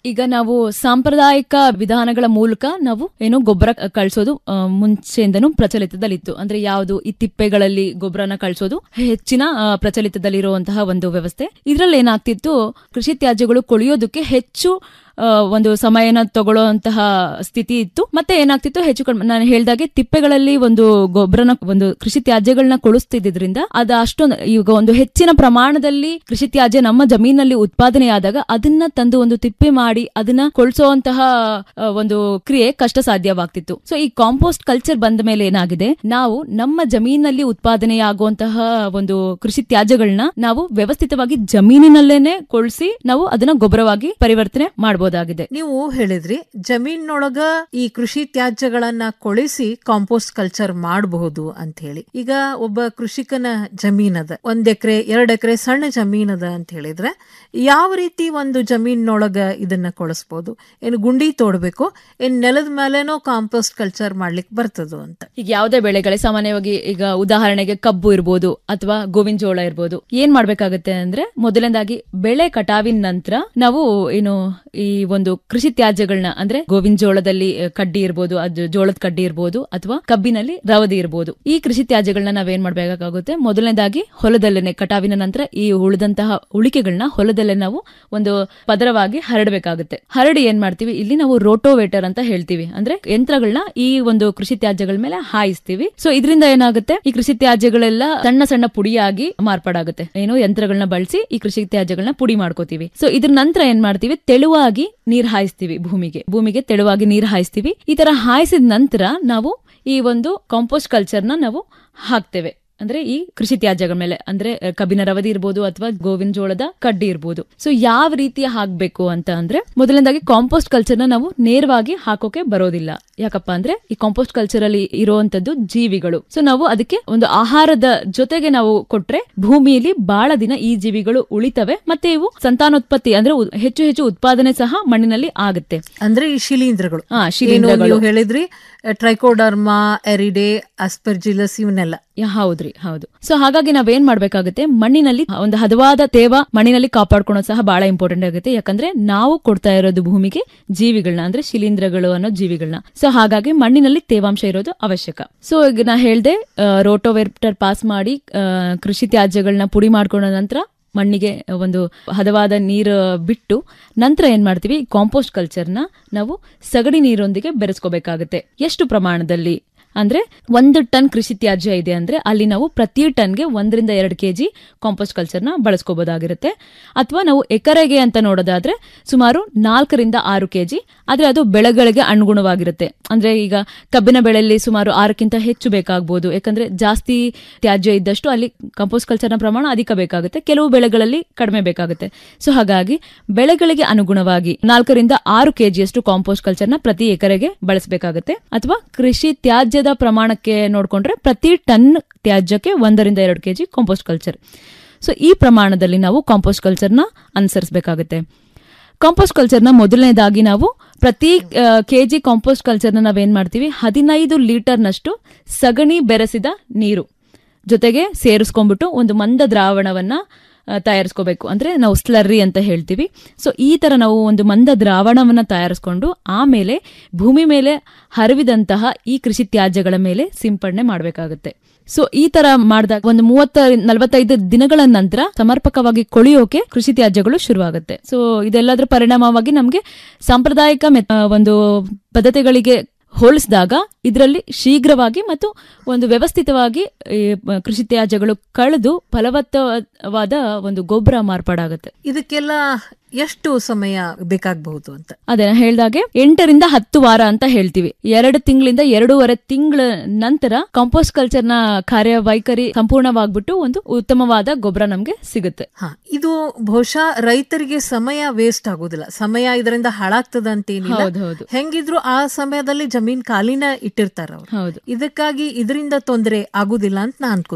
ಈಗ ನಾವು ಸಾಂಪ್ರದಾಯಿಕ ವಿಧಾನಗಳ ಮೂಲಕ ನಾವು ಏನು ಗೊಬ್ಬರ ಕಳಿಸೋದು ಆ, ಮುಂಚೆಯಿಂದನೂ ಪ್ರಚಲಿತದಲ್ಲಿತ್ತು ಅಂದ್ರೆ ಯಾವುದು ಈ ತಿಪ್ಪೆಗಳಲ್ಲಿ ಗೊಬ್ಬರನ ಕಳಿಸೋದು ಹೆಚ್ಚಿನ ಆ, ಪ್ರಚಲಿತದಲ್ಲಿರುವಂತಹ ಒಂದು ವ್ಯವಸ್ಥೆ ಇದ್ರಲ್ಲಿ ಏನಾಗ್ತಿತ್ತು ಕೃಷಿ ತ್ಯಾಜ್ಯಗಳು ಕೊಳೆಯೋದಕ್ಕೆ ಹೆಚ್ಚು ಆ, ಒಂದು ಸಮಯನ ತಗೊಳ್ಳುವಂತಹ ಸ್ಥಿತಿ ಇತ್ತು ಮತ್ತೆ ಏನಾಗ್ತಿತ್ತು ಹೆಚ್ಚು ಕಡಿಮೆ ನಾನು ಹೇಳ್ದಾಗೆ ತಿಪ್ಪೆಗಳಲ್ಲಿ ಒಂದು ಗೊಬ್ಬರನ ಒಂದು ಕೃಷಿ ತ್ಯಾಜ್ಯಗಳನ್ನ ಕೊಳಿಸ್ತಿದ್ರಿಂದ ಅದು ಅಷ್ಟೊಂದು ಈಗ ಒಂದು ಹೆಚ್ಚಿನ ಪ್ರಮಾಣದಲ್ಲಿ ಕೃಷಿ ತ್ಯಾಜ್ಯ ನಮ್ಮ ಜಮೀನಲ್ಲಿ ಉತ್ಪಾದನೆಯಾದಾಗ ಅದನ್ನ ತಂದು ಒಂದು ತಿಪ್ಪೆ ಮಾಡಿ ಅದನ್ನ ಕೊಳಿಸುವಂತಹ ಆ, ಒಂದು ಕ್ರಿಯೆ ಕಷ್ಟ ಸಾಧ್ಯವಾಗ್ತಿತ್ತು ಸೊ ಈ ಕಾಂಪೋಸ್ಟ್ ಕಲ್ಚರ್ ಬಂದ ಮೇಲೆ ಏನಾಗಿದೆ ನಾವು ನಮ್ಮ ಜಮೀನಲ್ಲಿ ಉತ್ಪಾದನೆಯಾಗುವಂತಹ ಒಂದು ಕೃಷಿ ತ್ಯಾಜ್ಯಗಳನ್ನ ನಾವು ವ್ಯವಸ್ಥಿತವಾಗಿ ಜಮೀನಿನಲ್ಲೇನೆ ಕೊಳಿಸಿ ನಾವು ಅದನ್ನ ಗೊಬ್ಬರವಾಗಿ ಪರಿವರ್ತನೆ ಮಾಡಬಹುದಾಗಿದೆ ನೀವು ಹೇಳಿದ್ರಿ ಜಮೀನೊಳಗ ಈ ಕೃಷಿ ತ್ಯಾಜ್ಯಗಳನ್ನ ಕೊಳಿಸಿ ಕಾಂಪೋಸ್ಟ್ ಕಲ್ಚರ್ ಮಾಡಬಹುದು ಅಂತ ಹೇಳಿ ಈಗ ಒಬ್ಬ ಕೃಷಿಕನ ಜಮೀನದ ಒಂದ್ ಎಕರೆ ಎರಡ್ ಎಕರೆ ಸಣ್ಣ ಜಮೀನದ ಅಂತ ಹೇಳಿದ್ರೆ ಯಾವ ರೀತಿ ಒಂದು ಜಮೀನೊಳಗ ಇದನ್ನ ಕೊಳಿಸ್ಬೋದು ಏನು ಗುಂಡಿ ತೋಡ್ಬೇಕು ಏನ್ ನೆಲದ ಮೇಲೆನೋ ಕಾಂಪೋಸ್ಟ್ ಕಲ್ಚರ್ ಮಾಡ್ಲಿಕ್ಕೆ ಬರ್ತದೋ ಅಂತ ಈಗ ಯಾವುದೇ ಬೆಳೆಗಳೇ ಸಾಮಾನ್ಯವಾಗಿ ಈಗ ಉದಾಹರಣೆಗೆ ಕಬ್ಬು ಇರ್ಬೋದು ಅಥವಾ ಗೋವಿನ ಜೋಳ ಇರ್ಬೋದು ಏನ್ ಮಾಡ್ಬೇಕಾಗತ್ತೆ ಅಂದ್ರೆ ಮೊದಲನೇದಾಗಿ ಬೆಳೆ ಕಟಾವಿನ ನಂತರ ನಾವು ಏನು ಈ ಒಂದು ಕೃಷಿ ತ್ಯಾಜ್ಯಗಳನ್ನ ಅಂದ್ರೆ ಗೋವಿನ ಜೋಳದಲ್ಲಿ ಅಹ್, ಕಡ್ಡಿ ಇರ್ಬೋದು ಅದು ಜೋಳದ ಕಡ್ಡಿ ಇರ್ಬೋದು ಅಥವಾ ಕಬ್ಬಿನಲ್ಲಿ ರವದಿ ಇರ್ಬೋದು ಈ ಕೃಷಿ ತ್ಯಾಜ್ಯಗಳನ್ನ ನಾವೇನ್ ಮಾಡ್ಬೇಕಾಗುತ್ತೆ ಮೊದಲನೇದಾಗಿ ಹೊಲದಲ್ಲೇನೆ ಕಟಾವಿನ ನಂತರ ಈ ಉಳಿದಂತಹ ಉಳಿಕೆಗಳನ್ನ ಹೊಲದಲ್ಲೇ ನಾವು ಒಂದು ಪದರವಾಗಿ ಹರಡಬೇಕಾಗುತ್ತೆ ಹರಡಿ ಏನ್ ಮಾಡ್ತೀವಿ ಇಲ್ಲಿ ನಾವು ರೋಟೋವೇಟರ್ ಅಂತ ಹೇಳ್ತೀವಿ ಅಂದ್ರೆ ಯಂತ್ರಗಳನ್ನ ಈ ಒಂದು ಕೃಷಿ ತ್ಯಾಜ್ಯಗಳ ಮೇಲೆ ಹಾಯಿಸ್ತೀವಿ ಸೊ ಇದರಿಂದ ಏನಾಗುತ್ತೆ ಈ ಕೃಷಿ ತ್ಯಾಜ್ಯಗಳೆಲ್ಲ ಸಣ್ಣ ಸಣ್ಣ ಪುಡಿಯಾಗಿ ಮಾರ್ಪಾಡಾಗುತ್ತೆ ಏನು ಯಂತ್ರಗಳನ್ನ ಬಳಸಿ ಈ ಕೃಷಿ ತ್ಯಾಜ್ಯಗಳನ್ನ ಪುಡಿ ಮಾಡ್ಕೋತೀವಿ ಸೊ ಇದ್ರ ನಂತರ ಏನ್ ಮಾಡ್ತೀವಿ ತೆಳುವಾಗಿ ನೀರ್ ಹಾಯಿಸ್ತೀವಿ ಭೂಮಿಗೆ ಭೂಮಿಗೆ ತೆಳುವಾಗಿ ನೀರ್ ಹಾಯಿಸ್ತೀವಿ ಈ ತರ ಹಾಯಿಸಿದ ನಂತರ ನಾವು ಈ ಒಂದು ಕಾಂಪೋಸ್ಟ್ ಕಲ್ಚರ್ನ ನಾವು ಹಾಕ್ತೇವೆ ಅಂದ್ರೆ ಈ ಕೃಷಿ ತ್ಯಾಜ್ಯಗಳ ಮೇಲೆ ಅಂದ್ರೆ ಅಹ್, ಕಬ್ಬಿನ ರವದಿ ಇರ್ಬೋದು ಅಥವಾ ಗೋವಿನ ಜೋಳದ ಕಡ್ಡಿ ಇರ್ಬೋದು ಸೊ ಯಾವ ರೀತಿಯ ಹಾಕ್ಬೇಕು ಅಂತ ಅಂದ್ರೆ ಮೊದಲನೇದಾಗಿ ಕಾಂಪೋಸ್ಟ್ ಕಲ್ಚರ್ನ ನಾವು ನೇರವಾಗಿ ಹಾಕೋಕೆ ಬರೋದಿಲ್ಲ ಯಾಕಪ್ಪ ಅಂದ್ರೆ ಈ ಕಾಂಪೋಸ್ಟ್ ಕಲ್ಚರ್ ಅಲ್ಲಿ ಇರುವಂತದ್ದು ಜೀವಿಗಳು ಸೊ ನಾವು ಅದಕ್ಕೆ ಒಂದು ಆಹಾರದ ಜೊತೆಗೆ ನಾವು ಕೊಟ್ರೆ ಭೂಮಿಯಲ್ಲಿ ಬಹಳ ದಿನ ಈ ಜೀವಿಗಳು ಉಳಿತವೆ ಮತ್ತೆ ಇವು ಸಂತಾನೋತ್ಪತ್ತಿ ಅಂದ್ರೆ ಉ- ಹೆಚ್ಚು ಹೆಚ್ಚು ಉತ್ಪಾದನೆ ಸಹ ಮಣ್ಣಿನಲ್ಲಿ ಆಗುತ್ತೆ ಅಂದ್ರೆ ಈ ಶಿಲೀಂಧ್ರಗಳು ಹಾ ಏನು ಶಿಲೀಂಧ್ರಗಳು ನೀವು ಹೇಳಿದ್ರಿ ಟ್ರೈಕೋಡರ್ಮಾ ಎರಿಡೆ ಅಸ್ಪರ್ಜಿಲಸ್ ಇವನ್ನೆಲ್ಲ ಯಾ, ಹೌದ್ರಿ ಹೌದು ಸೊ ಹಾಗಾಗಿ ನಾವೇನ್ ಮಾಡ್ಬೇಕಾಗುತ್ತೆ ಮಣ್ಣಿನಲ್ಲಿ ಒಂದು ಹದವಾದ ತೇವ ಮಣ್ಣಿನಲ್ಲಿ ಕಾಪಾಡ್ಕೊಳೋದು ಸಹ ಬಹಳ ಇಂಪಾರ್ಟೆಂಟ್ ಆಗುತ್ತೆ ಯಾಕಂದ್ರೆ ನಾವು ಕೊಡ್ತಾ ಇರೋದು ಭೂಮಿಗೆ ಜೀವಿಗಳನ್ನ ಅಂದ್ರೆ ಶಿಲೀಂಧ್ರಗಳು ಅನ್ನೋ ಜೀವಿಗಳನ್ನ ಸೊ ಹಾಗಾಗಿ ಮಣ್ಣಿನಲ್ಲಿ ತೇವಾಂಶ ಇರೋದು ಅವಶ್ಯಕ ಸೊ ಈಗ ನಾ ಹೇಳ್ದೆ ರೋಟೋವೆರ್ಟರ್ ಪಾಸ್ ಮಾಡಿ ಆ, ಕೃಷಿ ತ್ಯಾಜ್ಯಗಳನ್ನ ಪುಡಿ ಮಾಡ್ಕೊಂಡ ನಂತರ ಮಣ್ಣಿಗೆ ಒಂದು ಹದವಾದ ನೀರು ಬಿಟ್ಟು ನಂತರ ಏನ್ ಮಾಡ್ತೀವಿ ಕಾಂಪೋಸ್ಟ್ ಕಲ್ಚರ್ನ ನಾವು ಸಗಣಿ ನೀರೊಂದಿಗೆ ಬೆರೆಸ್ಕೋಬೇಕಾಗುತ್ತೆ ಎಷ್ಟು ಪ್ರಮಾಣದಲ್ಲಿ ಅಂದ್ರೆ ಒಂದು ಟನ್ ಕೃಷಿ ತ್ಯಾಜ್ಯ ಇದೆ ಅಂದ್ರೆ ಅಲ್ಲಿ ನಾವು ಪ್ರತಿ ಟನ್ಗೆ ಒಂದರಿಂದ ಎರಡು ಕೆಜಿ ಕಾಂಪೋಸ್ಟ್ ಕಲ್ಚರ್ನ ಬಳಸ್ಕೋಬಹುದಾಗಿರುತ್ತೆ ಅಥವಾ ನಾವು ಎಕರೆಗೆ ಅಂತ ನೋಡೋದಾದ್ರೆ ಸುಮಾರು ನಾಲ್ಕರಿಂದ ಆರು ಕೆಜಿ ಆದ್ರೆ ಅದು ಬೆಳೆಗಳಿಗೆ ಅನುಗುಣವಾಗಿರುತ್ತೆ ಅಂದ್ರೆ ಈಗ ಕಬ್ಬಿನ ಬೆಳೆಯಲ್ಲಿ ಸುಮಾರು ಆರಕ್ಕಿಂತ ಹೆಚ್ಚು ಬೇಕಾಗಬಹುದು ಯಾಕಂದ್ರೆ ಜಾಸ್ತಿ ತ್ಯಾಜ್ಯ ಇದ್ದಷ್ಟು ಅಲ್ಲಿ ಕಂಪೋಸ್ಟ್ ಕಲ್ಚರ್ನ ಪ್ರಮಾಣ ಅಧಿಕ ಬೇಕಾಗುತ್ತೆ ಕೆಲವು ಬೆಳೆಗಳಲ್ಲಿ ಕಡಿಮೆ ಬೇಕಾಗುತ್ತೆ ಸೊ ಹಾಗಾಗಿ ಬೆಳೆಗಳಿಗೆ ಅನುಗುಣವಾಗಿ ನಾಲ್ಕರಿಂದ ಆರು ಕೆಜಿಯಷ್ಟು ಕಾಂಪೋಸ್ಟ್ ಕಲ್ಚರ್ನ ಪ್ರತಿ ಎಕರೆಗೆ ಬಳಸಬೇಕಾಗುತ್ತೆ ಅಥವಾ ಕೃಷಿ ತ್ಯಾಜ್ಯದ ಪ್ರಮಾಣಕ್ಕೆ ನೋಡ್ಕೊಂಡ್ರೆ ಪ್ರತಿ ಟನ್ ತ್ಯಾಜ್ಯಕ್ಕೆ ಒಂದರಿಂದ ಎರಡು ಕೆಜಿ ಕಾಂಪೋಸ್ಟ್ ಕಲ್ಚರ್ ಸೊ ಈ ಪ್ರಮಾಣದಲ್ಲಿ ನಾವು ಕಾಂಪೋಸ್ಟ್ ಕಲ್ಚರ್ನ ಅನುಸರಿಸಬೇಕಾಗುತ್ತೆ ಕಾಂಪೋಸ್ಟ್ ಕಲ್ಚರ್ನ ಮೊದಲನೇದಾಗಿ ನಾವು ಪ್ರತಿ ಕೆಜಿ ಕಾಂಪೋಸ್ಟ್ ಕಲ್ಚರ್ನ ನಾವೇನ್ ಮಾಡ್ತೀವಿ ಹದಿನೈದು ಲೀಟರ್ನಷ್ಟು ಸಗಣಿ ಬೆರೆಸಿದ ನೀರು ಜೊತೆಗೆ ಸೇರಿಸ್ಕೊಂಡ್ಬಿಟ್ಟು ಒಂದು ಮಂದ ದ್ರಾವಣವನ್ನ ಆ, ತಯಾರಿಸ್ಕೋಬೇಕು ಅಂದ್ರೆ ನಾವು ಸ್ಲರ್ರಿ ಅಂತ ಹೇಳ್ತೀವಿ ಸೊ ಈ ತರ ನಾವು ಒಂದು ಮಂದ ದ್ರಾವಣವನ್ನ ತಯಾರಿಸ್ಕೊಂಡು ಆಮೇಲೆ ಭೂಮಿ ಮೇಲೆ ಹರಿವಿದಂತಹ ಈ ಕೃಷಿ ತ್ಯಾಜ್ಯಗಳ ಮೇಲೆ ಸಿಂಪಡಣೆ ಮಾಡಬೇಕಾಗುತ್ತೆ ಸೊ ಈ ತರ ಮಾಡಿದಾಗ ಒಂದು ಮೂವತ್ತ ನಲವತ್ತೈದು ದಿನಗಳ ನಂತರ ಸಮರ್ಪಕವಾಗಿ ಕೊಳೆಯೋಕೆ ಕೃಷಿ ತ್ಯಾಜ್ಯಗಳು ಶುರುವಾಗುತ್ತೆ ಸೊ ಇದೆಲ್ಲದರ ಪರಿಣಾಮವಾಗಿ ನಮಗೆ ಸಾಂಪ್ರದಾಯಿಕ ಮೆತ್- ಆ, ಒಂದು ಪದ್ಧತಿಗಳಿಗೆ ಹೋಲಿಸಿದಾಗ ಇದರಲ್ಲಿ ಶೀಘ್ರವಾಗಿ ಮತ್ತು ಒಂದು ವ್ಯವಸ್ಥಿತವಾಗಿ ಈ ಪ- ಕೃಷಿ ತ್ಯಾಜ್ಯಗಳು ಕಳೆದು ಫಲವತ್ತವಾದ ಒಂದು ಗೊಬ್ಬರ ಮಾರ್ಪಾಡಾಗುತ್ತೆ ಇದಕ್ಕೆಲ್ಲ ಎಷ್ಟು ಸಮಯ ಬೇಕಾಗಬಹುದು ಅಂತ ಅದೇ ನಾ ಹೇಳ್ದಾಗೆ ಎಂಟರಿಂದ ಹತ್ತು ವಾರ ಅಂತ ಹೇಳ್ತೀವಿ ಎರಡು ತಿಂಗಳಿಂದ ಎರಡೂವರೆ ತಿಂಗಳ ನಂತರ ಕಾಂಪೋಸ್ಟ್ ಕಲ್ಚರ್ ನ ಕಾರ್ಯವೈಖರಿ ಸಂಪೂರ್ಣವಾಗ್ಬಿಟ್ಟು ಒಂದು ಉತ್ತಮವಾದ ಗೊಬ್ಬರ ನಮ್ಗೆ ಸಿಗುತ್ತೆ ಹಾ ಇದು ಬಹುಶಃ ರೈತರಿಗೆ ಸಮಯ ವೇಸ್ಟ್ ಆಗೋದಿಲ್ಲ ಸಮಯ ಇದರಿಂದ ಹಾಳಾಗ್ತದ ಅಂತೇನಿಲ್ಲ ಹೌದು, ಹೌದು. ಹೆಂಗಿದ್ರು ಆ ಸಮಯದಲ್ಲಿ ಜಮೀನ್ ಖಾಲಿನ ಇಟ್ಟಿರ್ತಾರ ಅವ್ರು ಹೌದು ಇದಕ್ಕಾಗಿ ಇದರಿಂದ ತೊಂದರೆ ಆಗುದಿಲ್ಲ ಅಂತ ನಾ ಅನ್ಕೋತೀನಿ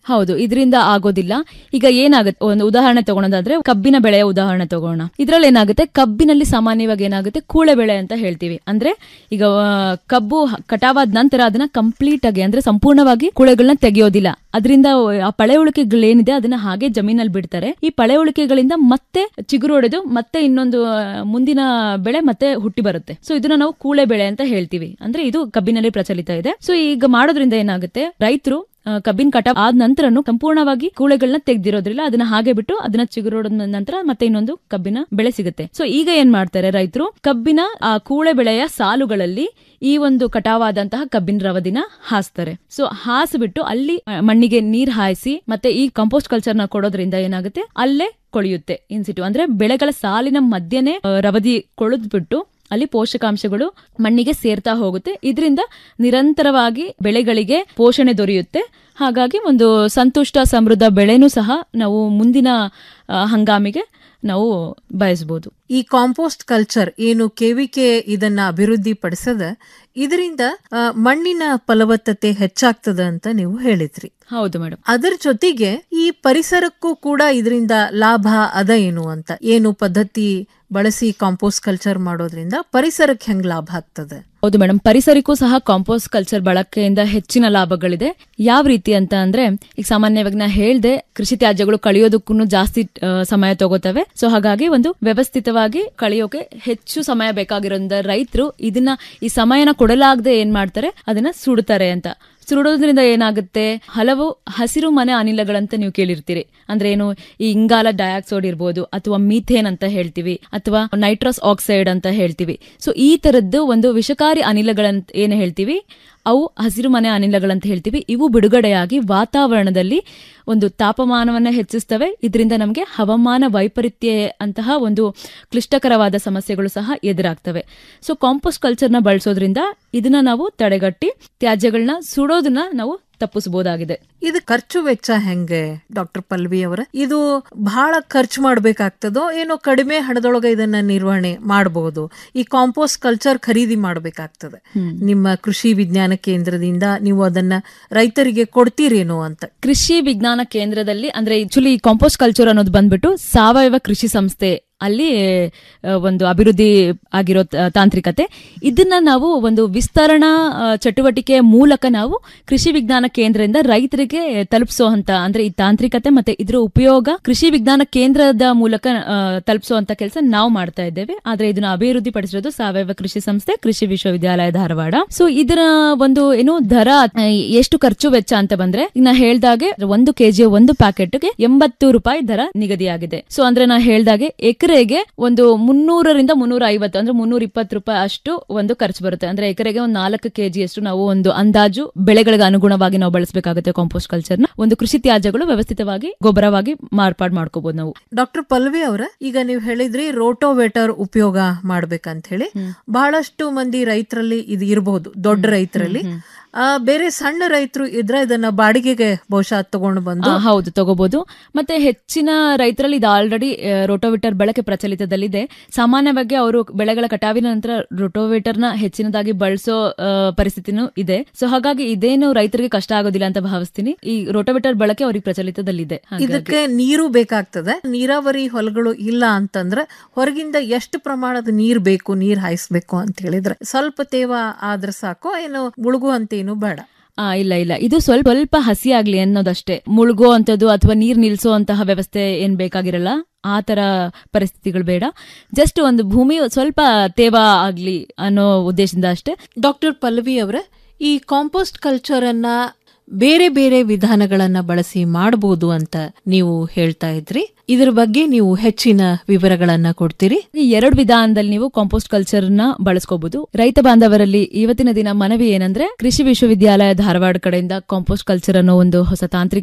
ಹೌದು ಇದರಿಂದ ಆಗೋದಿಲ್ಲ ಈಗ ಏನಾಗುತ್ತೆ ಒಂದು ಉದಾಹರಣೆ ತಗೊಳೋದಾದ್ರೆ ಕಬ್ಬಿನ ಬೆಳೆಯ ಉದಾಹರಣೆ ತಗೋಣ ಇದ್ರಲ್ಲಿ ಏನಾಗುತ್ತೆ ಕಬ್ಬಿನಲ್ಲಿ ಸಾಮಾನ್ಯವಾಗಿ ಏನಾಗುತ್ತೆ ಕೂಳೆ ಬೆಳೆ ಅಂತ ಹೇಳ್ತೀವಿ ಅಂದ್ರೆ ಈಗ ಆ, ಕಬ್ಬು ಹ- ಕಟಾವಾದ ನಂತರ ಅದನ್ನ ಕಂಪ್ಲೀಟ್ ಆಗಿ ಅಂದ್ರೆ ಸಂಪೂರ್ಣವಾಗಿ ಕೂಳೆಗಳನ್ನ ತೆಗೆಯೋದಿಲ್ಲ ಅದರಿಂದ ಆ ಪಳೆ ಉಳಿಕೆಗಳೇನಿದೆ ಅದನ್ನ ಹಾಗೆ ಜಮೀನಲ್ಲಿ ಬಿಡ್ತಾರೆ ಈ ಪಳೆ ಉಳಿಕೆಗಳಿಂದ ಮತ್ತೆ ಚಿಗುರು ಹೊಡೆದು ಮತ್ತೆ ಇನ್ನೊಂದು ಆ, ಮುಂದಿನ ಬೆಳೆ ಮತ್ತೆ ಹುಟ್ಟಿ ಬರುತ್ತೆ ಸೊ ಇದನ್ನ ನಾವು ಕೂಳೆ ಬೆಳೆ ಅಂತ ಹೇಳ್ತೀವಿ ಅಂದ್ರೆ ಇದು ಕಬ್ಬಿನಲ್ಲಿ ಪ್ರಚಲಿತ ಇದೆ ಸೊ ಈಗ ಮಾಡೋದ್ರಿಂದ ಏನಾಗುತ್ತೆ ರೈತರು ಆ, ಕಬ್ಬಿನ ಕಟಾವ್ ಆದ ನಂತರನು ಸಂಪೂರ್ಣವಾಗಿ ಕೂಳೆಗಳನ್ನ ತೆಗ್ದಿರೋದ್ರಿಲ್ಲ ಅದನ್ನ ಹಾಗೆ ಬಿಟ್ಟು ಅದನ್ನ ಚಿಗುರೋದ ನಂತರ ಮತ್ತೆ ಇನ್ನೊಂದು ಕಬ್ಬಿನ ಬೆಳೆ ಸಿಗುತ್ತೆ ಸೊ ಈಗ ಏನ್ ಮಾಡ್ತಾರೆ ರೈತರು ಕಬ್ಬಿನ ಆ ಕೂಳೆ ಬೆಳೆಯ ಸಾಲುಗಳಲ್ಲಿ ಈ ಒಂದು ಕಟಾವಾದಂತಹ ಕಬ್ಬಿನ ರವದಿನ ಹಾಸ್ತಾರೆ ಸೊ ಹಾಸ್ಬಿಟ್ಟು ಅಲ್ಲಿ ಆ, ಮಣ್ಣಿಗೆ ನೀರ್ ಹಾಯಿಸಿ ಮತ್ತೆ ಈ ಕಂಪೋಸ್ಟ್ ಕಲ್ಚರ್ ನ ಕೊಡೋದ್ರಿಂದ ಏನಾಗುತ್ತೆ ಅಲ್ಲೇ ಕೊಳೆಯುತ್ತೆ ಇನ್ಸಿಟು ಅಂದ್ರೆ ಬೆಳೆಗಳ ಸಾಲಿನ ಮಧ್ಯನೇ ಆ, ರವದಿ ಕೊಳೆದ್ಬಿಟ್ಟು ಅಲ್ಲಿ ಪೋಷಕಾಂಶಗಳು ಮಣ್ಣಿಗೆ ಸೇರ್ತಾ ಹೋಗುತ್ತೆ ಇದರಿಂದ ನಿರಂತರವಾಗಿ ಬೆಳೆಗಳಿಗೆ ಪೋಷಣೆ ದೊರೆಯುತ್ತೆ ಹಾಗಾಗಿ ಒಂದು ಸಂತುಷ್ಟ ಸಮೃದ್ಧ ಬೆಳೆನೂ ಸಹ ನಾವು ಮುಂದಿನ ಆ, ಹಂಗಾಮಿಗೆ ನಾವು ಬಯಸಬಹುದು ಈ ಕಾಂಪೋಸ್ಟ್ ಕಲ್ಚರ್ ಏನು ಕೆವಿಕೆ ಇದನ್ನ ಅಭಿವೃದ್ಧಿ ಪಡಿಸದ ಇದರಿಂದ ಆ, ಮಣ್ಣಿನ ಫಲವತ್ತತೆ ಹೆಚ್ಚಾಗ್ತದ ಅಂತ ನೀವು ಹೇಳಿದ್ರಿ ಹೌದು ಮೇಡಮ್ ಅದರ ಜೊತೆಗೆ ಈ ಪರಿಸರಕ್ಕೂ ಕೂಡ ಇದರಿಂದ ಲಾಭ ಅದ ಏನು ಅಂತ ಏನು ಪದ್ಧತಿ ಬಳಸಿ ಕಾಂಪೋಸ್ಟ್ ಕಲ್ಚರ್ ಮಾಡೋದ್ರಿಂದ ಪರಿಸರಕ್ಕೆ ಹೆಂಗ್ ಲಾಭ ಆಗ್ತದೆ ಹೌದು ಮೇಡಮ್ ಪರಿಸರಕ್ಕೂ ಸಹ ಕಾಂಪೋಸ್ಟ್ ಕಲ್ಚರ್ ಬಳಕೆಯಿಂದ ಹೆಚ್ಚಿನ ಲಾಭಗಳಿದೆ ಯಾವ ರೀತಿ ಅಂತ ಅಂದ್ರೆ ಈಗ ಸಾಮಾನ್ಯವಾಗಿ ನಾ ಹೇಳ್ದೆ ಕೃಷಿ ತ್ಯಾಜ್ಯಗಳು ಕಳಿಯೋದಕ್ಕೂ ಜಾಸ್ತಿ ಆ, ಸಮಯ ತಗೋತವೆ ಸೊ ಹಾಗಾಗಿ ಒಂದು ವ್ಯವಸ್ಥಿತವಾಗಿ ಕಳಿಯೋಕೆ ಹೆಚ್ಚು ಸಮಯ ಬೇಕಾಗಿರೋದ್ರಿಂದ ರೈತರು ಇದನ್ನ ಈ ಸಮಯನ ಕೊಡಲಾಗದೆ ಏನ್ ಮಾಡ್ತಾರೆ ಅದನ್ನ ಸುಡ್ತಾರೆ ಅಂತ ಸುಡೋದ್ರಿಂದ ಏನಾಗುತ್ತೆ ಹಲವು ಹಸಿರು ಮನೆ ಅನಿಲಗಳಂತ ನೀವು ಕೇಳಿರ್ತೀರಿ ಅಂದ್ರೆ ಏನು ಈ ಇಂಗಾಲ ಡೈಆಕ್ಸೈಡ್ ಇರ್ಬೋದು ಅಥವಾ ಮೀಥೇನ್ ಅಂತ ಹೇಳ್ತೀವಿ ಅಥವಾ ನೈಟ್ರಸ್ ಆಕ್ಸೈಡ್ ಅಂತ ಹೇಳ್ತೀವಿ ಸೊ ಈ ತರದ್ದು ಒಂದು ವಿಷಕಾರಿ ಅನಿಲಗಳಂತ ಏನು ಹೇಳ್ತೀವಿ ಅವು ಹಸಿರು ಮನೆ ಅನಿಲಗಳಂತ ಹೇಳ್ತೀವಿ ಇವು ಬಿಡುಗಡೆಯಾಗಿ ವಾತಾವರಣದಲ್ಲಿ ಒಂದು ತಾಪಮಾನವನ್ನ ಹೆಚ್ಚಿಸ್ತವೆ ಇದರಿಂದ ನಮಗೆ ಹವಾಮಾನ ವೈಪರೀತ್ಯ ಅಂತಹ ಒಂದು ಕ್ಲಿಷ್ಟಕರವಾದ ಸಮಸ್ಯೆಗಳು ಸಹ ಎದುರಾಗ್ತವೆ ಸೊ ಕಾಂಪೋಸ್ಟ್ ಕಲ್ಚರ್ನ ಬಳಸೋದ್ರಿಂದ ಇದನ್ನ ನಾವು ತಡೆಗಟ್ಟಿ ತ್ಯಾಜ್ಯಗಳನ್ನ ಸುಡೋದನ್ನ ನಾವು ತಪ್ಪಿಸಬಹುದಾಗಿದೆ ಇದು ಖರ್ಚು ವೆಚ್ಚ ಹೆಂಗೆ ಡಾಕ್ಟರ್ ಪಲ್ವಿ ಅವರ ಇದು ಬಹಳ ಖರ್ಚು ಮಾಡ್ಬೇಕಾಗ್ತದೋ ಏನೋ ಕಡಿಮೆ ಹಣದೊಳಗ ಇದನ್ನ ನಿರ್ವಹಣೆ ಮಾಡಬಹುದು ಈ ಕಾಂಪೋಸ್ಟ್ ಕಲ್ಚರ್ ಖರೀದಿ ಮಾಡ್ಬೇಕಾಗ್ತದೆ ನಿಮ್ಮ ಕೃಷಿ ವಿಜ್ಞಾನ ಕೇಂದ್ರದಿಂದ ನೀವು ಅದನ್ನ ರೈತರಿಗೆ ಕೊಡ್ತೀರೇನೋ ಅಂತ ಕೃಷಿ ವಿಜ್ಞಾನ ಕೇಂದ್ರದಲ್ಲಿ ಅಂದ್ರೆ ಆಕ್ಚುಲಿ ಕಾಂಪೋಸ್ಟ್ ಕಲ್ಚರ್ ಅನ್ನೋದು ಬಂದ್ಬಿಟ್ಟು ಸಾವಯವ ಕೃಷಿ ಸಂಸ್ಥೆ ಅಲ್ಲಿ ಆ, ಒಂದು ಅಭಿವೃದ್ಧಿ ಆಗಿರೋ ತ- ತಾಂತ್ರಿಕತೆ ಇದನ್ನ ನಾವು ಒಂದು ವಿಸ್ತರಣಾ ಆ, ಚಟುವಟಿಕೆಯ ಮೂಲಕ ನಾವು ಕೃಷಿ ವಿಜ್ಞಾನ ಕೇಂದ್ರದಿಂದ ರೈತರಿಗೆ ತಲುಪಿಸುವಂತ ಅಂದ್ರೆ ಈ ತಾಂತ್ರಿಕತೆ ಮತ್ತೆ ಇದರ ಉಪಯೋಗ ಕೃಷಿ ವಿಜ್ಞಾನ ಕೇಂದ್ರದ ಮೂಲಕ ಆ, ತಲುಪಿಸುವಂತ ಕೆಲಸ ನಾವು ಮಾಡ್ತಾ ಇದ್ದೇವೆ ಆದ್ರೆ ಇದನ್ನ ಅಭಿವೃದ್ಧಿ ಪಡಿಸಿರೋದು ಸಾವಯವ ಕೃಷಿ ಸಂಸ್ಥೆ ಕೃಷಿ ವಿಶ್ವವಿದ್ಯಾಲಯ ಧಾರವಾಡ ಸೊ ಇದರ ಒಂದು ಏನು ದರ ಆ, ಎಷ್ಟು ಖರ್ಚು ವೆಚ್ಚ ಅಂತ ಬಂದ್ರೆ ಈಗ ನಾ ಹೇಳ್ದಾಗೆ ಒಂದು ಕೆಜಿ ಒಂದು ಪ್ಯಾಕೆಟ್ಗೆ ಎಂಬತ್ತು ರೂಪಾಯಿ ದರ ನಿಗದಿಯಾಗಿದೆ ಸೊ ಅಂದ್ರೆ ನಾ ಹೇಳ್ದಾಗೆ ಎಕರೆಗೆ ಒಂದು ಮುನ್ನೂರರಿಂದ ಮುನ್ನೂರ ಐವತ್ತು ಅಂದ್ರೆ ಮುನ್ನೂರ ಇಪ್ಪತ್ತು ರೂಪಾಯಿ ಅಷ್ಟು ಒಂದು ಖರ್ಚು ಬರುತ್ತೆ ಅಂದ್ರೆ ಎಕರೆಗೆ ಒಂದು ನಾಲ್ಕು ಕೆಜಿ ಅಷ್ಟು ನಾವು ಒಂದು ಅಂದಾಜು ಬೆಳೆಗಳಿಗೆ ಅನುಗುಣವಾಗಿ ನಾವು ಬಳಸಬೇಕಾಗುತ್ತೆ ಕಾಂಪೋಸ್ಟ್ ಕಲ್ಚರ್ ನ ಒಂದು ಕೃಷಿ ತ್ಯಾಜ್ಯಗಳು ವ್ಯವಸ್ಥಿತವಾಗಿ ಗೊಬ್ಬರವಾಗಿ ಮಾರ್ಪಾಡು ಮಾಡ್ಕೋಬಹುದು ನಾವು ಡಾಕ್ಟರ್ ಪಲ್ವಿ ಅವರ ಈಗ ನೀವು ಹೇಳಿದ್ರಿ ರೋಟೋವೇಟರ್ ಉಪಯೋಗ ಮಾಡ್ಬೇಕಂತ ಹೇಳಿ ಬಹಳಷ್ಟು ಮಂದಿ ರೈತರಲ್ಲಿ ಇದು ಇರಬಹುದು ದೊಡ್ಡ ರೈತರಲ್ಲಿ ಆ, ಬೇರೆ ಸಣ್ಣ ರೈತರು ಇದ್ರೆ ಇದನ್ನ ಬಾಡಿಗೆಗೆ ಬಹುಶಃ ತಗೊಂಡು ಬಂದು ಆ, ಹೌದು ತಗೋಬಹುದು ಮತ್ತೆ ಹೆಚ್ಚಿನ ರೈತರಲ್ಲಿ ಇದು ಆಲ್ರೆಡಿ ರೋಟೋವೇಟರ್ ಬಳಕೆ ಪ್ರಚಲಿತದಲ್ಲಿದೆ ಸಾಮಾನ್ಯವಾಗಿ ಅವರು ಬೆಳೆಗಳ ಕಟಾವಿನ ನಂತರ ರೋಟೋವೇಟರ್ ನ ಹೆಚ್ಚಿನದಾಗಿ ಬಳಸೋ ಆ, ಪರಿಸ್ಥಿತಿನೂ ಇದೆ ಸೊ ಹಾಗಾಗಿ ಇದೇನು ರೈತರಿಗೆ ಕಷ್ಟ ಆಗೋದಿಲ್ಲ ಅಂತ ಭಾವಿಸ್ತೀನಿ ಈ ರೋಟೋವೇಟರ್ ಬಳಕೆ ಅವ್ರಿಗೆ ಪ್ರಚಲಿತದಲ್ಲಿದೆ ಹಾಗಾಗಿ- ಇದಕ್ಕೆ ನೀರು ಬೇಕಾಗ್ತದೆ ನೀರಾವರಿ ಹೊಲಗಳು ಇಲ್ಲ ಅಂತಂದ್ರೆ ಹೊರಗಿಂದ ಎಷ್ಟು ಪ್ರಮಾಣದ ನೀರ್ ಬೇಕು ನೀರ್ ಹಾಯಿಸ್ಬೇಕು ಅಂತ ಹೇಳಿದ್ರೆ ಸ್ವಲ್ಪ ತೇವ ಆದ್ರೆ ಸಾಕು ಏನು ಮುಳುಗುವಂತೇನು ಬೇಡ ಆ ಇಲ್ಲ ಇಲ್ಲ ಇದು ಸ್ವಲ್ಪ ಸ್ವಲ್ಪ ಹಸಿ ಆಗ್ಲಿ ಅನ್ನೋದಷ್ಟೇ ಮುಳುಗೋ ಅಂತದ್ದು ಅಥವಾ ನೀರ್ ನಿಲ್ಸೋ ಅಂತಹ ವ್ಯವಸ್ಥೆ ಏನ್ ಬೇಕಾಗಿರಲ್ಲ ಆ ತರ ಪರಿಸ್ಥಿತಿಗಳು ಬೇಡ ಜಸ್ಟ್ ಒಂದು ಭೂಮಿ ಸ್ವಲ್ಪ ತೇವ ಆಗ್ಲಿ ಅನ್ನೋ ಉದ್ದೇಶದಿಂದ ಅಷ್ಟೇ ಡಾಕ್ಟರ್ ಪಲ್ಲವಿ ಅವರ ಈ ಕಾಂಪೋಸ್ಟ್ ಕಲ್ಚರ್ ಅನ್ನ ಬೇರೆ ಬೇರೆ ವಿಧಾನಗಳನ್ನ ಬಳಸಿ ಮಾಡಬಹುದು ಅಂತ ನೀವು ಹೇಳ್ತಾ ಇದ್ರಿ ಇದ್ರ ಬಗ್ಗೆ ನೀವು ಹೆಚ್ಚಿನ ವಿವರಗಳನ್ನ ಕೊಡ್ತೀರಿ ಈ ಎರಡು ವಿಧಾನದಲ್ಲಿ ನೀವು ಕಾಂಪೋಸ್ಟ್ ಕಲ್ಚರ್ ನ ಬಳಸ್ಕೋಬಹುದು ರೈತ ಬಾಂಧವರಲ್ಲಿ ಇವತ್ತಿನ ದಿನ ಮನವಿ ಏನಂದ್ರೆ ಕೃಷಿ ವಿಶ್ವವಿದ್ಯಾಲಯ ಧಾರವಾಡ ಕಡೆಯಿಂದ ಕಾಂಪೋಸ್ಟ್ ಕಲ್ಚರ್ ಅನ್ನೋ ಒಂದು ಹೊಸ ತಾಂತ್ರಿಕತೆ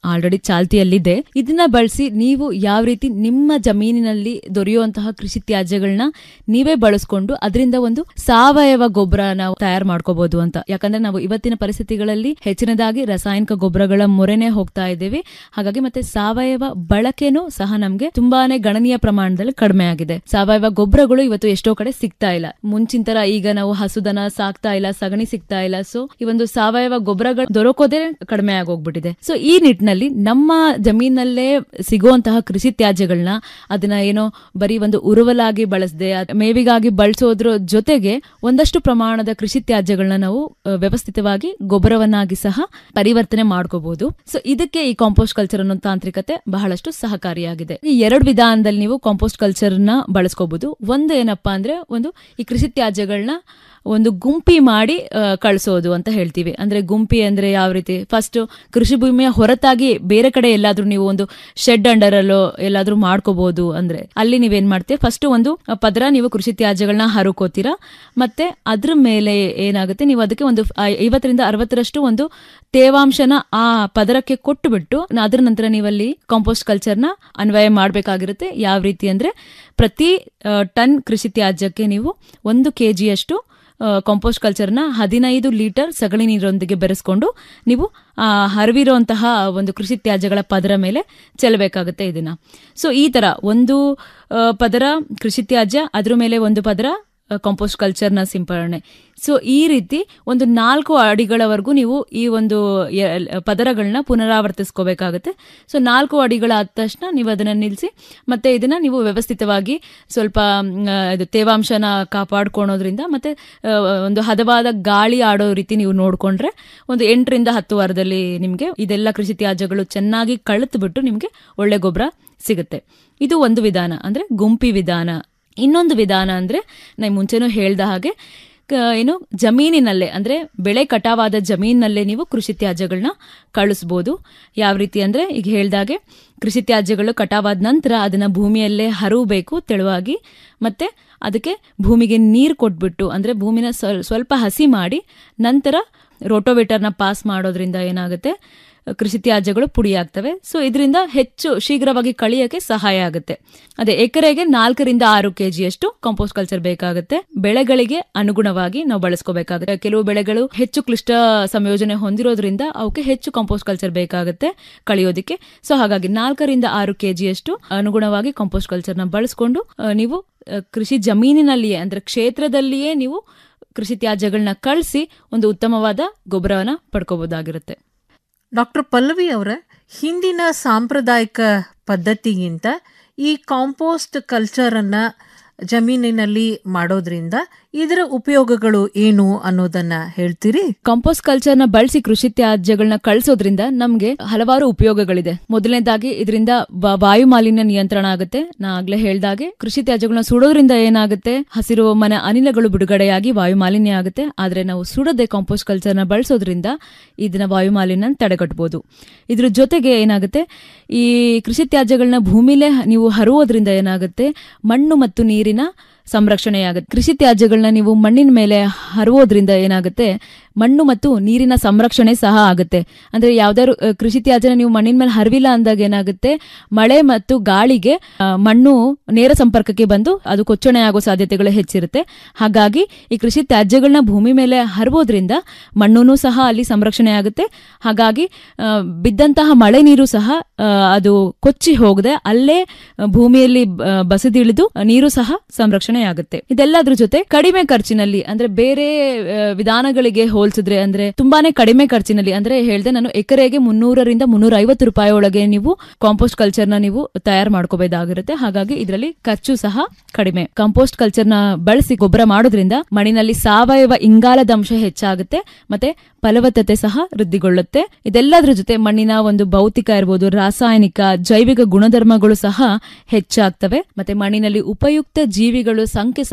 ಆಲ್ರೆಡಿ ಚಾಲ್ತಿಯಲ್ಲಿದೆ ಇದನ್ನ ಬಳಸಿ ನೀವು ಯಾವ ರೀತಿ ನಿಮ್ಮ ಜಮೀನಿನಲ್ಲಿ ದೊರೆಯುವಂತಹ ಕೃಷಿ ತ್ಯಾಜ್ಯಗಳನ್ನ ನೀವೇ ಬಳಸ್ಕೊಂಡು ಅದರಿಂದ ಒಂದು ಸಾವಯವ ಗೊಬ್ಬರ ನಾವು ತಯಾರು ಮಾಡ್ಕೋಬಹುದು ಅಂತ ಯಾಕಂದ್ರೆ ನಾವು ಇವತ್ತಿನ ಪರಿಸ್ಥಿತಿಗಳಲ್ಲಿ ಹೆಚ್ಚಿನದಾಗಿ ರಾಸಾಯನಿಕ ಗೊಬ್ಬರಗಳ ಮೊರೆನೆ ಹೋಗ್ತಾ ಇದ್ದೀವಿ ಹಾಗಾಗಿ ಮತ್ತೆ ಸಾವಯವ ಬಳಕೆನೂ ಸಹ ನಮ್ಗೆ ತುಂಬಾನೇ ಗಣನೀಯ ಪ್ರಮಾಣದಲ್ಲಿ ಕಡಿಮೆ ಆಗಿದೆ ಸಾವಯವ ಗೊಬ್ಬರಗಳು ಇವತ್ತು ಎಷ್ಟೋ ಕಡೆ ಸಿಗ್ತಾ ಇಲ್ಲ ಮುಂಚಿನ ತರ ಈಗ ನಾವು ಹಸುದನ ಸಾಕ್ತಾ ಇಲ್ಲ ಸಗಣಿ ಸಿಗ್ತಾ ಇಲ್ಲ ಸೊ ಈ ಒಂದು ಸಾವಯವ ಗೊಬ್ಬರಗಳು ದೊರಕೋದೇ ಕಡಿಮೆ ಆಗೋಗ್ಬಿಟ್ಟಿದೆ ಸೊ ಈ ನಿಟ್ಟಿನಲ್ಲಿ ನಮ್ಮ ಜಮೀನಲ್ಲೇ ಸಿಗುವಂತಹ ಕೃಷಿ ತ್ಯಾಜ್ಯಗಳನ್ನ ಅದನ್ನ ಏನೋ ಬರೀ ಒಂದು ಉರುವಲಾಗಿ ಬಳಸದೆ ಮೇವಿಗಾಗಿ ಬಳಸೋದ್ರ ಜೊತೆಗೆ ಒಂದಷ್ಟು ಪ್ರಮಾಣದ ಕೃಷಿ ತ್ಯಾಜ್ಯಗಳನ್ನ ನಾವು ಆ, ವ್ಯವಸ್ಥಿತವಾಗಿ ಗೊಬ್ಬರವನ್ನಾಗಿ ಸಹ ಪರಿವರ್ತನೆ ಮಾಡ್ಕೋಬಹುದು ಸೊ ಇದಕ್ಕೆ ಈ ಕಾಂಪೋಸ್ಟ್ ಕಲ್ಚರ್ ಅನ್ನೋ ತಾಂತ್ರಿಕತೆ ಬಹಳಷ್ಟು ಸಹಕಾರಿಯಾಗಿದೆ ಈ ಎರಡು ವಿಧಾನದಲ್ಲಿ ನೀವು ಕಾಂಪೋಸ್ಟ್ ಕಲ್ಚರ್ ನ ಬಳಸ್ಕೋಬಹುದು ಒಂದು ಏನಪ್ಪಾ ಅಂದ್ರೆ ಒಂದು ಈ ಕೃಷಿ ತ್ಯಾಜ್ಯಗಳನ್ನ ಒಂದು ಗುಂಪಿ ಮಾಡಿ ಆ, ಕಳ್ಸೋದು ಅಂತ ಹೇಳ್ತೀವಿ ಅಂದ್ರೆ ಗುಂಪಿ ಅಂದ್ರೆ ಯಾವ ರೀತಿ ಫಸ್ಟ್ ಕೃಷಿ ಭೂಮಿಯ ಹೊರತಾಗಿ ಬೇರೆ ಕಡೆ ಎಲ್ಲಾದ್ರೂ ನೀವು ಒಂದು ಶೆಡ್ ಅಂಡರ್ ಅಲ್ಲೋ ಎಲ್ಲಾದ್ರೂ ಮಾಡ್ಕೋಬಹುದು ಅಂದ್ರೆ ಅಲ್ಲಿ ನೀವೇನ್ ಮಾಡ್ತೀವಿ ಫಸ್ಟ್ ಒಂದು ಪದರ ನೀವು ಕೃಷಿ ತ್ಯಾಜ್ಯಗಳನ್ನ ಹರುಕೋತೀರಾ ಮತ್ತೆ ಅದ್ರ ಮೇಲೆ ಏನಾಗುತ್ತೆ ನೀವು ಅದಕ್ಕೆ ಒಂದು ಐ- ಐವತ್ತರಿಂದ ಅರವತ್ತರಷ್ಟು ಒಂದು ತೇವಾಂಶನ ಆ ಪದರಕ್ಕೆ ಕೊಟ್ಟುಬಿಟ್ಟು ನ- ಅದ್ರ ನಂತರ ನೀವಲ್ಲಿ ಕಾಂಪೋಸ್ಟ್ ಕಲ್ಚರ್ನ ಅನ್ವಯ ಮಾಡಬೇಕಾಗಿರುತ್ತೆ ಯಾವ ರೀತಿ ಅಂದ್ರೆ ಪ್ರತಿ ಆ, ಟನ್ ಕೃಷಿ ತ್ಯಾಜ್ಯಕ್ಕೆ ನೀವು ಒಂದು ಕೆಜಿಯಷ್ಟು ಕಾಂಪೋಸ್ಟ್ ಕಲ್ಚರ್ನ ಹದಿನೈದು ಲೀಟರ್ ಸಗಣಿ ನೀರೊಂದಿಗೆ ಬೆರೆಸ್ಕೊಂಡು ನೀವು ಆ, ಹರಿವಿರುವಂತಹ ಒಂದು ಕೃಷಿ ತ್ಯಾಜ್ಯಗಳ ಪದರ ಮೇಲೆ ಚೆಲ್ಲಬೇಕಾಗುತ್ತೆ ಇದನ್ನ ಸೊ ಈ ತರ ಒಂದು ಆ, ಪದರ ಕೃಷಿ ತ್ಯಾಜ್ಯ ಅದ್ರ ಮೇಲೆ ಒಂದು ಪದರ ಕಾಂಪೋಸ್ಟ್ ಕಲ್ಚರ್ನ ಸಿಂಪರಣೆ ಸೊ ಈ ರೀತಿ ಒಂದು ನಾಲ್ಕು ಅಡಿಗಳವರೆಗೂ ನೀವು ಈ ಒಂದು ಎ- ಪದರಗಳನ್ನ ಪುನರಾವರ್ತಿಸ್ಕೋಬೇಕಾಗುತ್ತೆ ಸೊ ನಾಲ್ಕು ಅಡಿಗಳಾದ ತಕ್ಷಣ ನೀವು ಅದನ್ನ ನಿಲ್ಲಿಸಿ ಮತ್ತೆ ಇದನ್ನ ನೀವು ವ್ಯವಸ್ಥಿತವಾಗಿ ಸ್ವಲ್ಪ ಮ್, ಆ, ಇದು ತೇವಾಂಶನ ಕಾಪಾಡ್ಕೊಳೋದ್ರಿಂದ ಮತ್ತೆ ಆ, ಒಂದು ಹದವಾದ ಗಾಳಿ ಆಡೋ ರೀತಿ ನೀವು ನೋಡ್ಕೊಂಡ್ರೆ ಒಂದು ಎಂಟರಿಂದ ಹತ್ತು ವಾರದಲ್ಲಿ ನಿಮಗೆ ಇದೆಲ್ಲ ಕೃಷಿ ತ್ಯಾಜ್ಯಗಳು ಚೆನ್ನಾಗಿ ಕಳೆತು ಬಿಟ್ಟು ನಿಮಗೆ ಒಳ್ಳೆ ಗೊಬ್ಬರ ಸಿಗುತ್ತೆ ಇದು ಒಂದು ವಿಧಾನ ಅಂದ್ರೆ ಗುಂಪಿ ವಿಧಾನ ಇನ್ನೊಂದು ವಿಧಾನ ಅಂದ್ರೆ ನಾನು ಮುಂಚೆನೂ ಹೇಳ್ದ ಹಾಗೆ ಕ- ಏನು ಜಮೀನಿನಲ್ಲೇ ಅಂದ್ರೆ ಬೆಳೆ ಕಟಾವಾದ ಜಮೀನಿನಲ್ಲೇ ನೀವು ಕೃಷಿ ತ್ಯಾಜ್ಯಗಳನ್ನ ಕಳಿಸ್ಬೋದು ಯಾವ ರೀತಿ ಅಂದ್ರೆ ಈಗ ಹೇಳ್ದಾಗೆ ಕೃಷಿ ತ್ಯಾಜ್ಯಗಳು ಕಟಾವಾದ ನಂತರ ಅದನ್ನ ಭೂಮಿಯಲ್ಲೇ ಹರವಬೇಕು ತೆಳುವಾಗಿ ಮತ್ತೆ ಅದಕ್ಕೆ ಭೂಮಿಗೆ ನೀರು ಕೊಟ್ಬಿಟ್ಟು ಅಂದ್ರೆ ಭೂಮಿನ ಸ್ವಲ್- ಸ್ವಲ್ಪ ಹಸಿ ಮಾಡಿ ನಂತರ ರೋಟೋವೇಟರ್ನ ಪಾಸ್ ಮಾಡೋದ್ರಿಂದ ಏನಾಗುತ್ತೆ ಕೃಷಿ ತ್ಯಾಜ್ಯಗಳು ಪುಡಿಯಾಗ್ತವೆ ಸೊ ಇದರಿಂದ ಹೆಚ್ಚು ಶೀಘ್ರವಾಗಿ ಕಳಿಯಕ್ಕೆ ಸಹಾಯ ಆಗುತ್ತೆ ಅದೇ ಎಕರೆಗೆ ನಾಲ್ಕರಿಂದ ಆರು ಕೆಜಿಯಷ್ಟು ಕಾಂಪೋಸ್ಟ್ ಕಲ್ಚರ್ ಬೇಕಾಗುತ್ತೆ ಬೆಳೆಗಳಿಗೆ ಅನುಗುಣವಾಗಿ ನಾವು ಬಳಸ್ಕೋಬೇಕಾಗುತ್ತೆ ಕೆಲವು ಬೆಳೆಗಳು ಹೆಚ್ಚು ಕ್ಲಿಷ್ಟ ಸಂಯೋಜನೆ ಹೊಂದಿರೋದ್ರಿಂದ ಅವಕ್ಕೆ ಹೆಚ್ಚು ಕಾಂಪೋಸ್ಟ್ ಕಲ್ಚರ್ ಬೇಕಾಗುತ್ತೆ ಕಳಿಯೋದಕ್ಕೆ ಸೊ ಹಾಗಾಗಿ ನಾಲ್ಕರಿಂದ ಆರು ಕೆಜಿಯಷ್ಟು ಅನುಗುಣವಾಗಿ ಕಾಂಪೋಸ್ಟ್ ಕಲ್ಚರ್ನ ಬಳಸ್ಕೊಂಡು ಆ, ನೀವು ಆ, ಕೃಷಿ ಜಮೀನಿನಲ್ಲಿಯೇ ಅಂದ್ರೆ ಕ್ಷೇತ್ರದಲ್ಲಿಯೇ ನೀವು ಕೃಷಿ ತ್ಯಾಜ್ಯಗಳನ್ನ ಕಳಿಸಿ ಒಂದು ಉತ್ತಮವಾದ ಗೊಬ್ಬರವನ್ನ ಪಡ್ಕೋಬಹುದಾಗಿರುತ್ತೆ ಡಾಕ್ಟರ್ ಪಲ್ಲವಿ ಅವರ ಹಿಂದಿನ ಸಾಂಪ್ರದಾಯಿಕ ಪದ್ಧತಿಗಿಂತ ಈ ಕಾಂಪೋಸ್ಟ್ ಕಲ್ಚರನ್ನು ಜಮೀನಿನಲ್ಲಿ ಮಾಡೋದ್ರಿಂದ ಇದರ ಉಪಯೋಗಗಳು ಏನು ಅನ್ನೋದನ್ನ ಹೇಳ್ತೀರಿ ಕಾಂಪೋಸ್ಟ್ ಕಲ್ಚರ್ ನ ಬಳಸಿ ಕೃಷಿ ತ್ಯಾಜ್ಯಗಳನ್ನ ಕಳಿಸೋದ್ರಿಂದ ನಮ್ಗೆ ಹಲವಾರು ಉಪಯೋಗಗಳಿದೆ ಮೊದಲನೇದಾಗಿ ಇದರಿಂದ ವ- ವಾಯು ಮಾಲಿನ್ಯ ನಿಯಂತ್ರಣ ಆಗುತ್ತೆ ನಾ ಆಗ್ಲೇ ಹೇಳ್ದಾಗೆ ಕೃಷಿ ತ್ಯಾಜ್ಯಗಳನ್ನ ಸುಡೋದ್ರಿಂದ ಏನಾಗುತ್ತೆ ಹಸಿರು ಮನೆ ಅನಿಲಗಳು ಬಿಡುಗಡೆಯಾಗಿ ವಾಯು ಮಾಲಿನ್ಯ ಆಗುತ್ತೆ ಆದ್ರೆ ನಾವು ಸುಡದೆ ಕಾಂಪೋಸ್ಟ್ ಕಲ್ಚರ್ ನ ಬಳಸೋದ್ರಿಂದ ಇದನ್ನ ವಾಯು ಮಾಲಿನ್ಯ ತಡೆಗಟ್ಟಬಹುದು ಇದ್ರ ಜೊತೆಗೆ ಏನಾಗುತ್ತೆ ಈ ಕೃಷಿ ತ್ಯಾಜ್ಯಗಳನ್ನ ಭೂಮಿಲೇ ಹ- ನೀವು ಹರುವುದರಿಂದ ಏನಾಗುತ್ತೆ ಮಣ್ಣು ಮತ್ತು ನೀರಿನ ಸಂರಕ್ಷಣೆಯಾಗುತ್ತೆ ಕೃಷಿ ತ್ಯಾಜ್ಯಗಳನ್ನ ನೀವು ಮಣ್ಣಿನ ಮೇಲೆ ಹರುವುದರಿಂದ ಏನಾಗುತ್ತೆ ಮಣ್ಣು ಮತ್ತು ನೀರಿನ ಸಂರಕ್ಷಣೆ ಸಹ ಆಗುತ್ತೆ ಅಂದ್ರೆ ಯಾವ್ದಾದ್ರು ಅ, ಕೃಷಿ ತ್ಯಾಜ್ಯನ ನೀವು ಮಣ್ಣಿನ ಮೇಲೆ ಹರಿವಿಲ್ಲ ಅಂದಾಗ ಏನಾಗುತ್ತೆ ಮಳೆ ಮತ್ತು ಗಾಳಿಗೆ ಆ, ಮಣ್ಣು ನೇರ ಸಂಪರ್ಕಕ್ಕೆ ಬಂದು ಅದು ಕೊಚ್ಚಣೆ ಆಗೋ ಸಾಧ್ಯತೆಗಳು ಹೆಚ್ಚಿರುತ್ತೆ ಹಾಗಾಗಿ ಈ ಕೃಷಿ ತ್ಯಾಜ್ಯಗಳನ್ನ ಭೂಮಿ ಮೇಲೆ ಹರಬೋದ್ರಿಂದ ಮಣ್ಣು ಸಹ ಅಲ್ಲಿ ಸಂರಕ್ಷಣೆ ಆಗುತ್ತೆ ಹಾಗಾಗಿ ಆ, ಬಿದ್ದಂತಹ ಮಳೆ ನೀರು ಸಹ ಆ, ಅದು ಕೊಚ್ಚಿ ಹೋಗದೆ ಅಲ್ಲೇ ಆ, ಭೂಮಿಯಲ್ಲಿ ಬ- ಬಸಿದಿಳಿದು ನೀರು ಸಹ ಸಂರಕ್ಷಣೆ ಆಗುತ್ತೆ ಇದೆಲ್ಲದ್ರ ಜೊತೆ ಕಡಿಮೆ ಖರ್ಚಿನಲ್ಲಿ ಅಂದ್ರೆ ಬೇರೆ ಆ, ವಿಧಾನಗಳಿಗೆ ಹೋಲಿಸಿದ್ರೆ ಅಂದ್ರೆ ತುಂಬಾನೇ ಕಡಿಮೆ ಖರ್ಚಿನಲ್ಲಿ ಅಂದ್ರೆ ಹೇಳ್ದೆ ನಾನು ಎಕರೆಗೆ ಮುನ್ನೂರರಿಂದ ಮುನ್ನೂರ ಐವತ್ತು ರೂಪಾಯಿ ಒಳಗೆ ನೀವು ಕಾಂಪೋಸ್ಟ್ ಕಲ್ಚರ್ ನ ನೀವು ತಯಾರು ಮಾಡ್ಕೋಬೇಕಾಗಿರುತ್ತೆ ಹಾಗಾಗಿ ಇದರಲ್ಲಿ ಖರ್ಚು ಸಹ ಕಡಿಮೆ ಕಾಂಪೋಸ್ಟ್ ಕಲ್ಚರ್ ನ ಬಳಸಿ ಗೊಬ್ಬರ ಮಾಡೋದ್ರಿಂದ ಮಣ್ಣಿನಲ್ಲಿ ಸಾವಯವ ಇಂಗಾಲದ ಅಂಶ ಹೆಚ್ಚಾಗುತ್ತೆ ಮತ್ತೆ ಫಲವತ್ತತೆ ಸಹ ವೃದ್ಧಿಗೊಳ್ಳುತ್ತೆ ಇದೆಲ್ಲದ್ರ ಜೊತೆ ಮಣ್ಣಿನ ಒಂದು ಭೌತಿಕ ಇರ್ಬೋದು ರಾಸಾಯನಿಕ ಜೈವಿಕ ಗುಣಧರ್ಮಗಳು ಸಹ ಹೆಚ್ಚಾಗ್ತವೆ ಮತ್ತೆ ಮಣ್ಣಿನಲ್ಲಿ ಉಪಯುಕ್ತ ಜೀವಿಗಳು ಸಂಖ್ಯೆ ಸಹ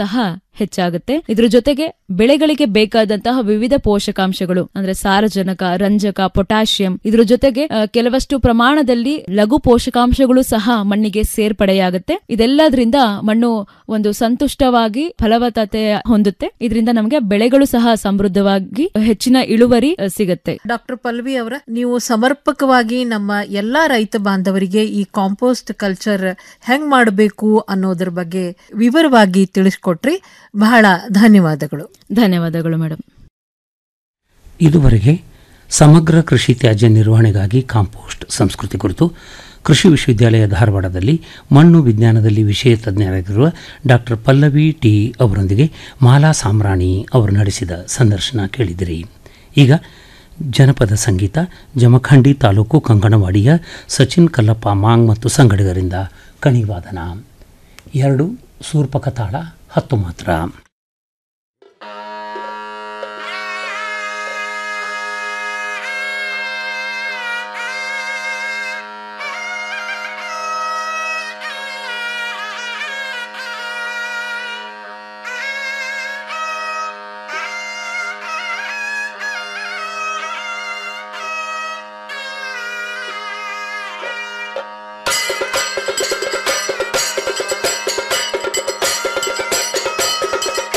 ಹೆಚ್ಚಾಗುತ್ತೆ ಇದ್ರ ಜೊತೆಗೆ ಬೆಳೆಗಳಿಗೆ ಬೇಕಾದಂತಹ ವಿವಿಧ ಪೋಷಕಾಂಶಗಳು ಅಂದ್ರೆ ಸಾರಜನಕ ರಂಜಕ ಪೊಟ್ಯಾಷಿಯಂ ಇದ್ರ ಜೊತೆಗೆ ಆ, ಕೆಲವಷ್ಟು ಪ್ರಮಾಣದಲ್ಲಿ ಲಘು ಪೋಷಕಾಂಶಗಳು ಸಹ ಮಣ್ಣಿಗೆ ಸೇರ್ಪಡೆಯಾಗುತ್ತೆ ಇದೆಲ್ಲದ್ರಿಂದ ಮಣ್ಣು ಒಂದು ಸಂತುಷ್ಟವಾಗಿ ಫಲವತ್ತತೆ ಹೊಂದುತ್ತೆ ಇದರಿಂದ ನಮಗೆ ಬೆಳೆಗಳು ಸಹ ಸಮೃದ್ಧವಾಗಿ ಹೆಚ್ಚಿನ ಇಳುವರಿ ಆ, ಸಿಗುತ್ತೆ ಡಾಕ್ಟರ್ ಪಲ್ವಿ ಅವರ ನೀವು ಸಮರ್ಪಕವಾಗಿ ನಮ್ಮ ಎಲ್ಲಾ ರೈತ ಬಾಂಧವರಿಗೆ ಈ ಕಾಂಪೋಸ್ಟ್ ಕಲ್ಚರ್ ಹೆಂಗ್ ಮಾಡಬೇಕು ಅನ್ನೋದ್ರ ಬಗ್ಗೆ ವಿವರವಾಗಿ ತಿಳಿಸ್ಕೊಟ್ರಿ ಬಹಳ ಧನ್ಯವಾದಗಳು ಧನ್ಯವಾದಗಳು ಮೇಡಮ್ ಇದುವರೆಗೆ ಸಮಗ್ರ ಕೃಷಿ ತ್ಯಾಜ್ಯ ನಿರ್ವಹಣೆಗಾಗಿ ಕಾಂಪೋಸ್ಟ್ ಸಂಸ್ಕೃತಿ ಕುರಿತು ಕೃಷಿ ವಿಶ್ವವಿದ್ಯಾಲಯ ಧಾರವಾಡದಲ್ಲಿ ಮಣ್ಣು ವಿಜ್ಞಾನದಲ್ಲಿ ವಿಷಯ ತಜ್ಞರಾಗಿರುವ ಡಾಕ್ಟರ್ ಪಲ್ಲವಿ ಟಿ ಅವರೊಂದಿಗೆ ಮಾಲಾ ಸಾಮ್ರಾಣಿ ಅವರು ನಡೆಸಿದ ಸಂದರ್ಶನ ಕೇಳಿದಿರಿ ಈಗ ಜನಪದ ಸಂಗೀತ ಜಮಖಂಡಿ ತಾಲೂಕು ಕಂಕಣವಾಡಿಯ ಸಚಿನ್ ಕಲ್ಲಪ್ಪ ಮಾಂಗ್ ಮತ್ತು ಸಂಗಡಿಗರಿಂದ ಕಣಿವಾದನ ಎರಡು ಸೂರ್ಪಕ ತಾಳ ಹತ್ತು ಮಾತ್ರ Thank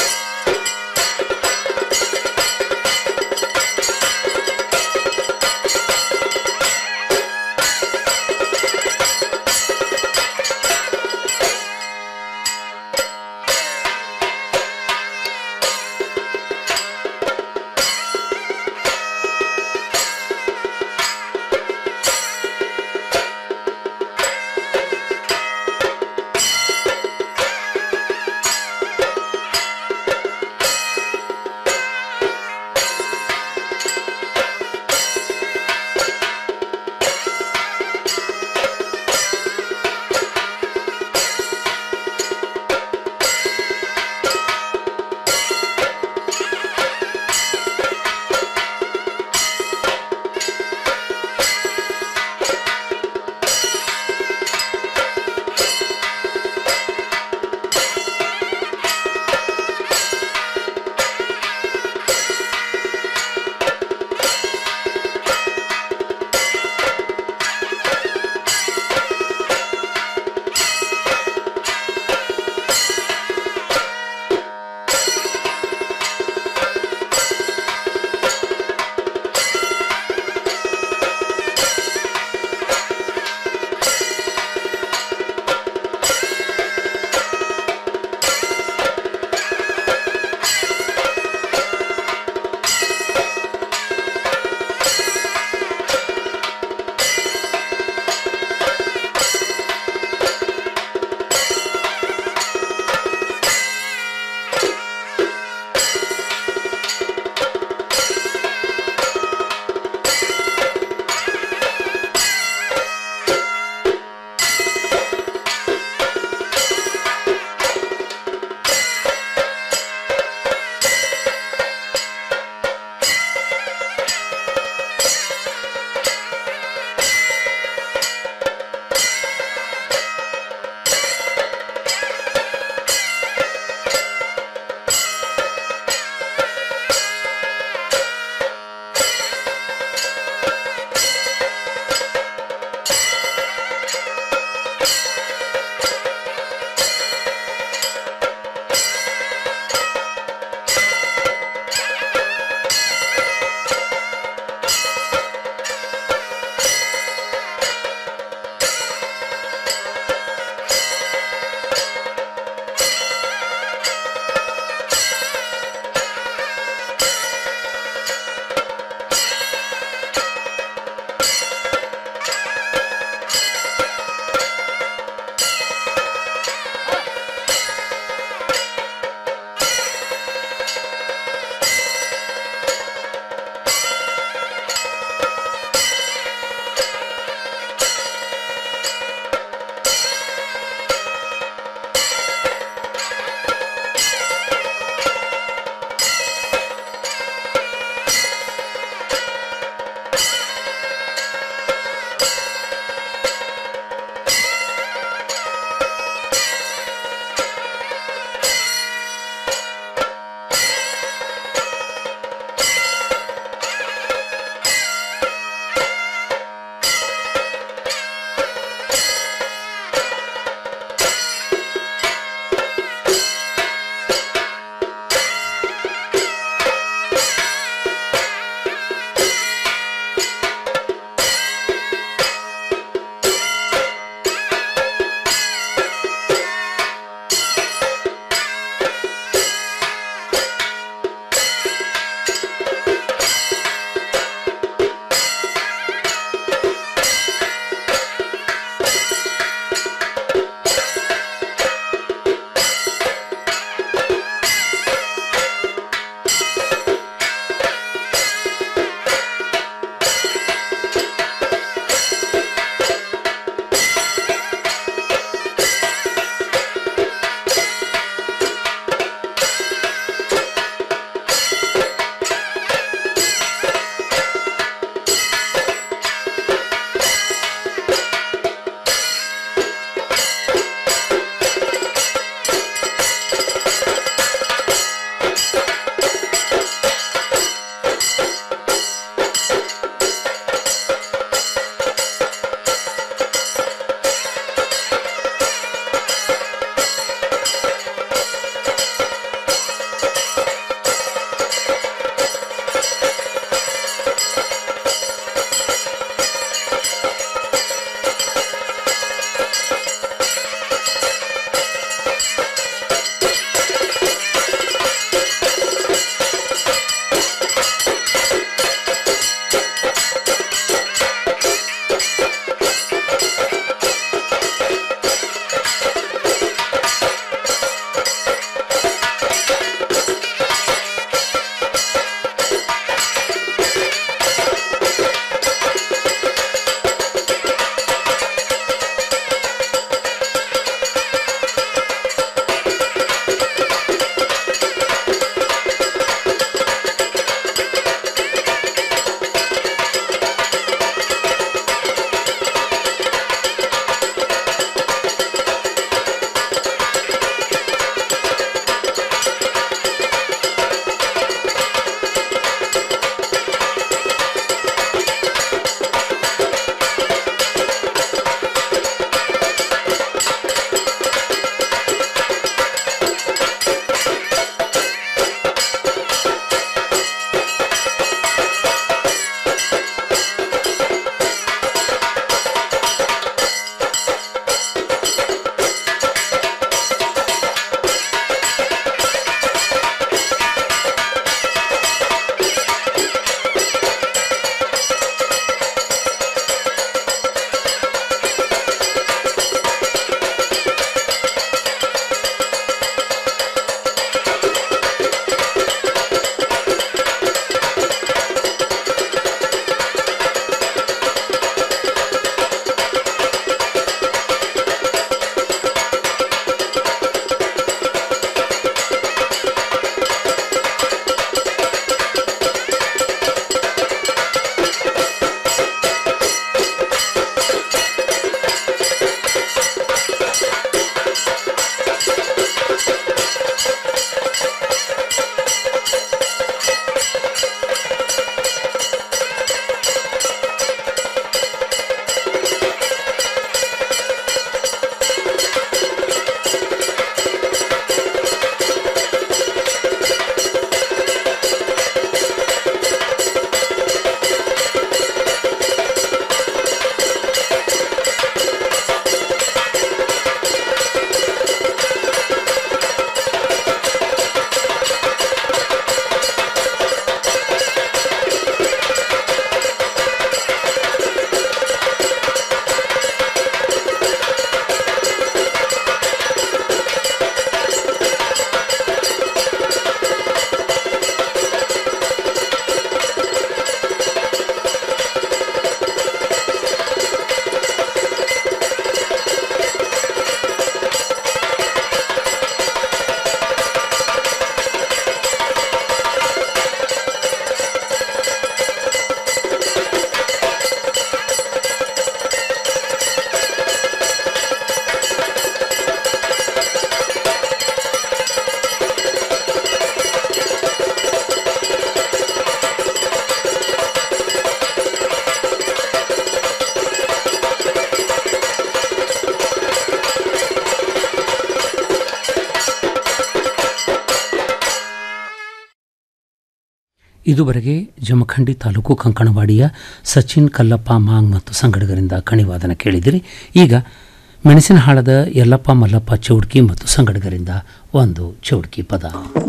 ಇದುವರೆಗೆ ಜಮಖಂಡಿ ತಾಲೂಕು ಕಂಕಣವಾಡಿಯ ಸಚಿನ್ ಕಲ್ಲಪ್ಪ ಮಾಂಗ್ ಮತ್ತು ಸಂಗಡಿಗರಿಂದ ಕಣಿವಾದನ ಕೇಳಿದಿರಿ ಈಗ ಮೆಣಸಿನಹಾಳದ ಯಲ್ಲಪ್ಪ ಮಲ್ಲಪ್ಪ ಚೌಡ್ಕಿ ಮತ್ತು ಸಂಗಡಿಗರಿಂದ ಒಂದು ಚೌಡ್ಕಿ ಪದ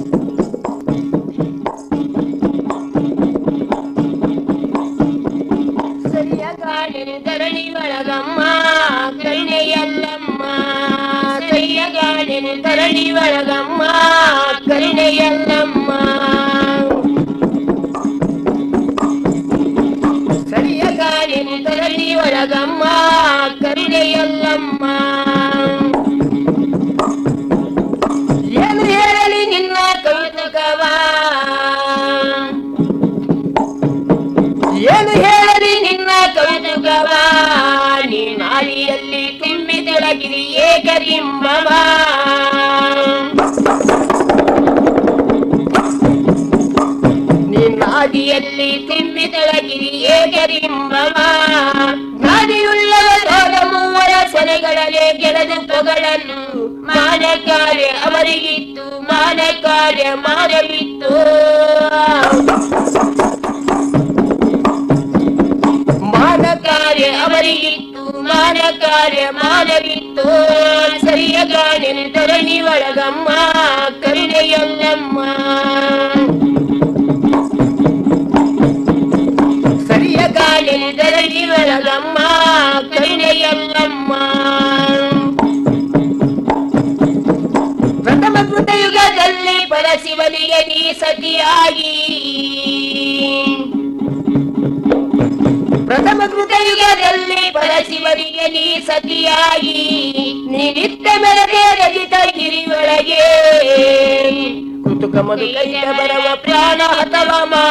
ಧರಣಿ ಒಳಗಮ್ಮ ಕರುಣೆಯಲ್ಲಮ್ಮ ಸಯ್ಯಗಾಡಿನ ಧರಣಿ ಒಳಗಮ್ಮ ಕರುಣೆಯಲ್ಲಮ್ಮ ಸರಿಯಗಾಡಿನ ಧರಣಿ ಒಳಗಮ್ಮ ಕರುಣೆಯಲ್ಲಮ್ಮ ಏನು ಹೇಳಲಿ ನಿನ್ನ ಕೌತುಕವಾ ಏನು ಹೇಳಲಿ ನಿನ್ನ ಕೌತುಕವ ನೀ ನಾಲಿಯಲ್ಲಿ ತುಂಬಿ ತೊಳಗಿರಿ ಏಕರಿಂಬವ ನೀ ನಾದಿಯಲ್ಲಿ ತುಂಬಿ ತೊಳಗಿರಿ ಏಕರಿಂಬವ ನಾದಿಯುಳ್ಳವರಾದ ಮೂವರ ಸೆನೆಗಳಲ್ಲೇ ಗೆಳೆದು ಪೊಗಳನ್ನು ಮಾನ ಕಾರ್ಯ ಅವರಿಗಿತ್ತು ಮಾನ ಕಾರ್ಯ ಮಾಡಬಿತ್ತು ಮಾನ ಕಾರ್ಯ ಅವರಿಗಿತ್ತು ಮಾನ ಕಾರ್ಯ ಮಾನವಿತ್ತು ಸರಿಯ ಗಾಣಿನ ಧರಣಿ ಒಳಗಮ್ಮ ಕರುಣೆಯಲ್ಲಮ್ಮ ಸರಿಯ ಗಾಣಿನ ಧರಣಿ ಒಳಗಮ್ಮ ಕರುಣೆಯಲ್ಲಮ್ಮ ಪ್ರಥಮ ಕೃತಯುಗದಲ್ಲಿ ಪರಶಿವನಿಗೆ ನೀ ಸತಿಯಾಗಿ ಪ್ರಥಮ ಕೃತಯುಗದಲ್ಲಿ ಪರಶಿವನಿಗೆ ನೀ ಸತಿಯಾಗಿ ನೀ ನಿತ್ಯ ಮೆರದೆ ರಜಿತ ಗಿರಿಯೊಳಗೆ ಕುತುಕ ಮಧು ಕೈಯ ಬರವ ಪ್ರಾಣ ಹತವ ಮಾ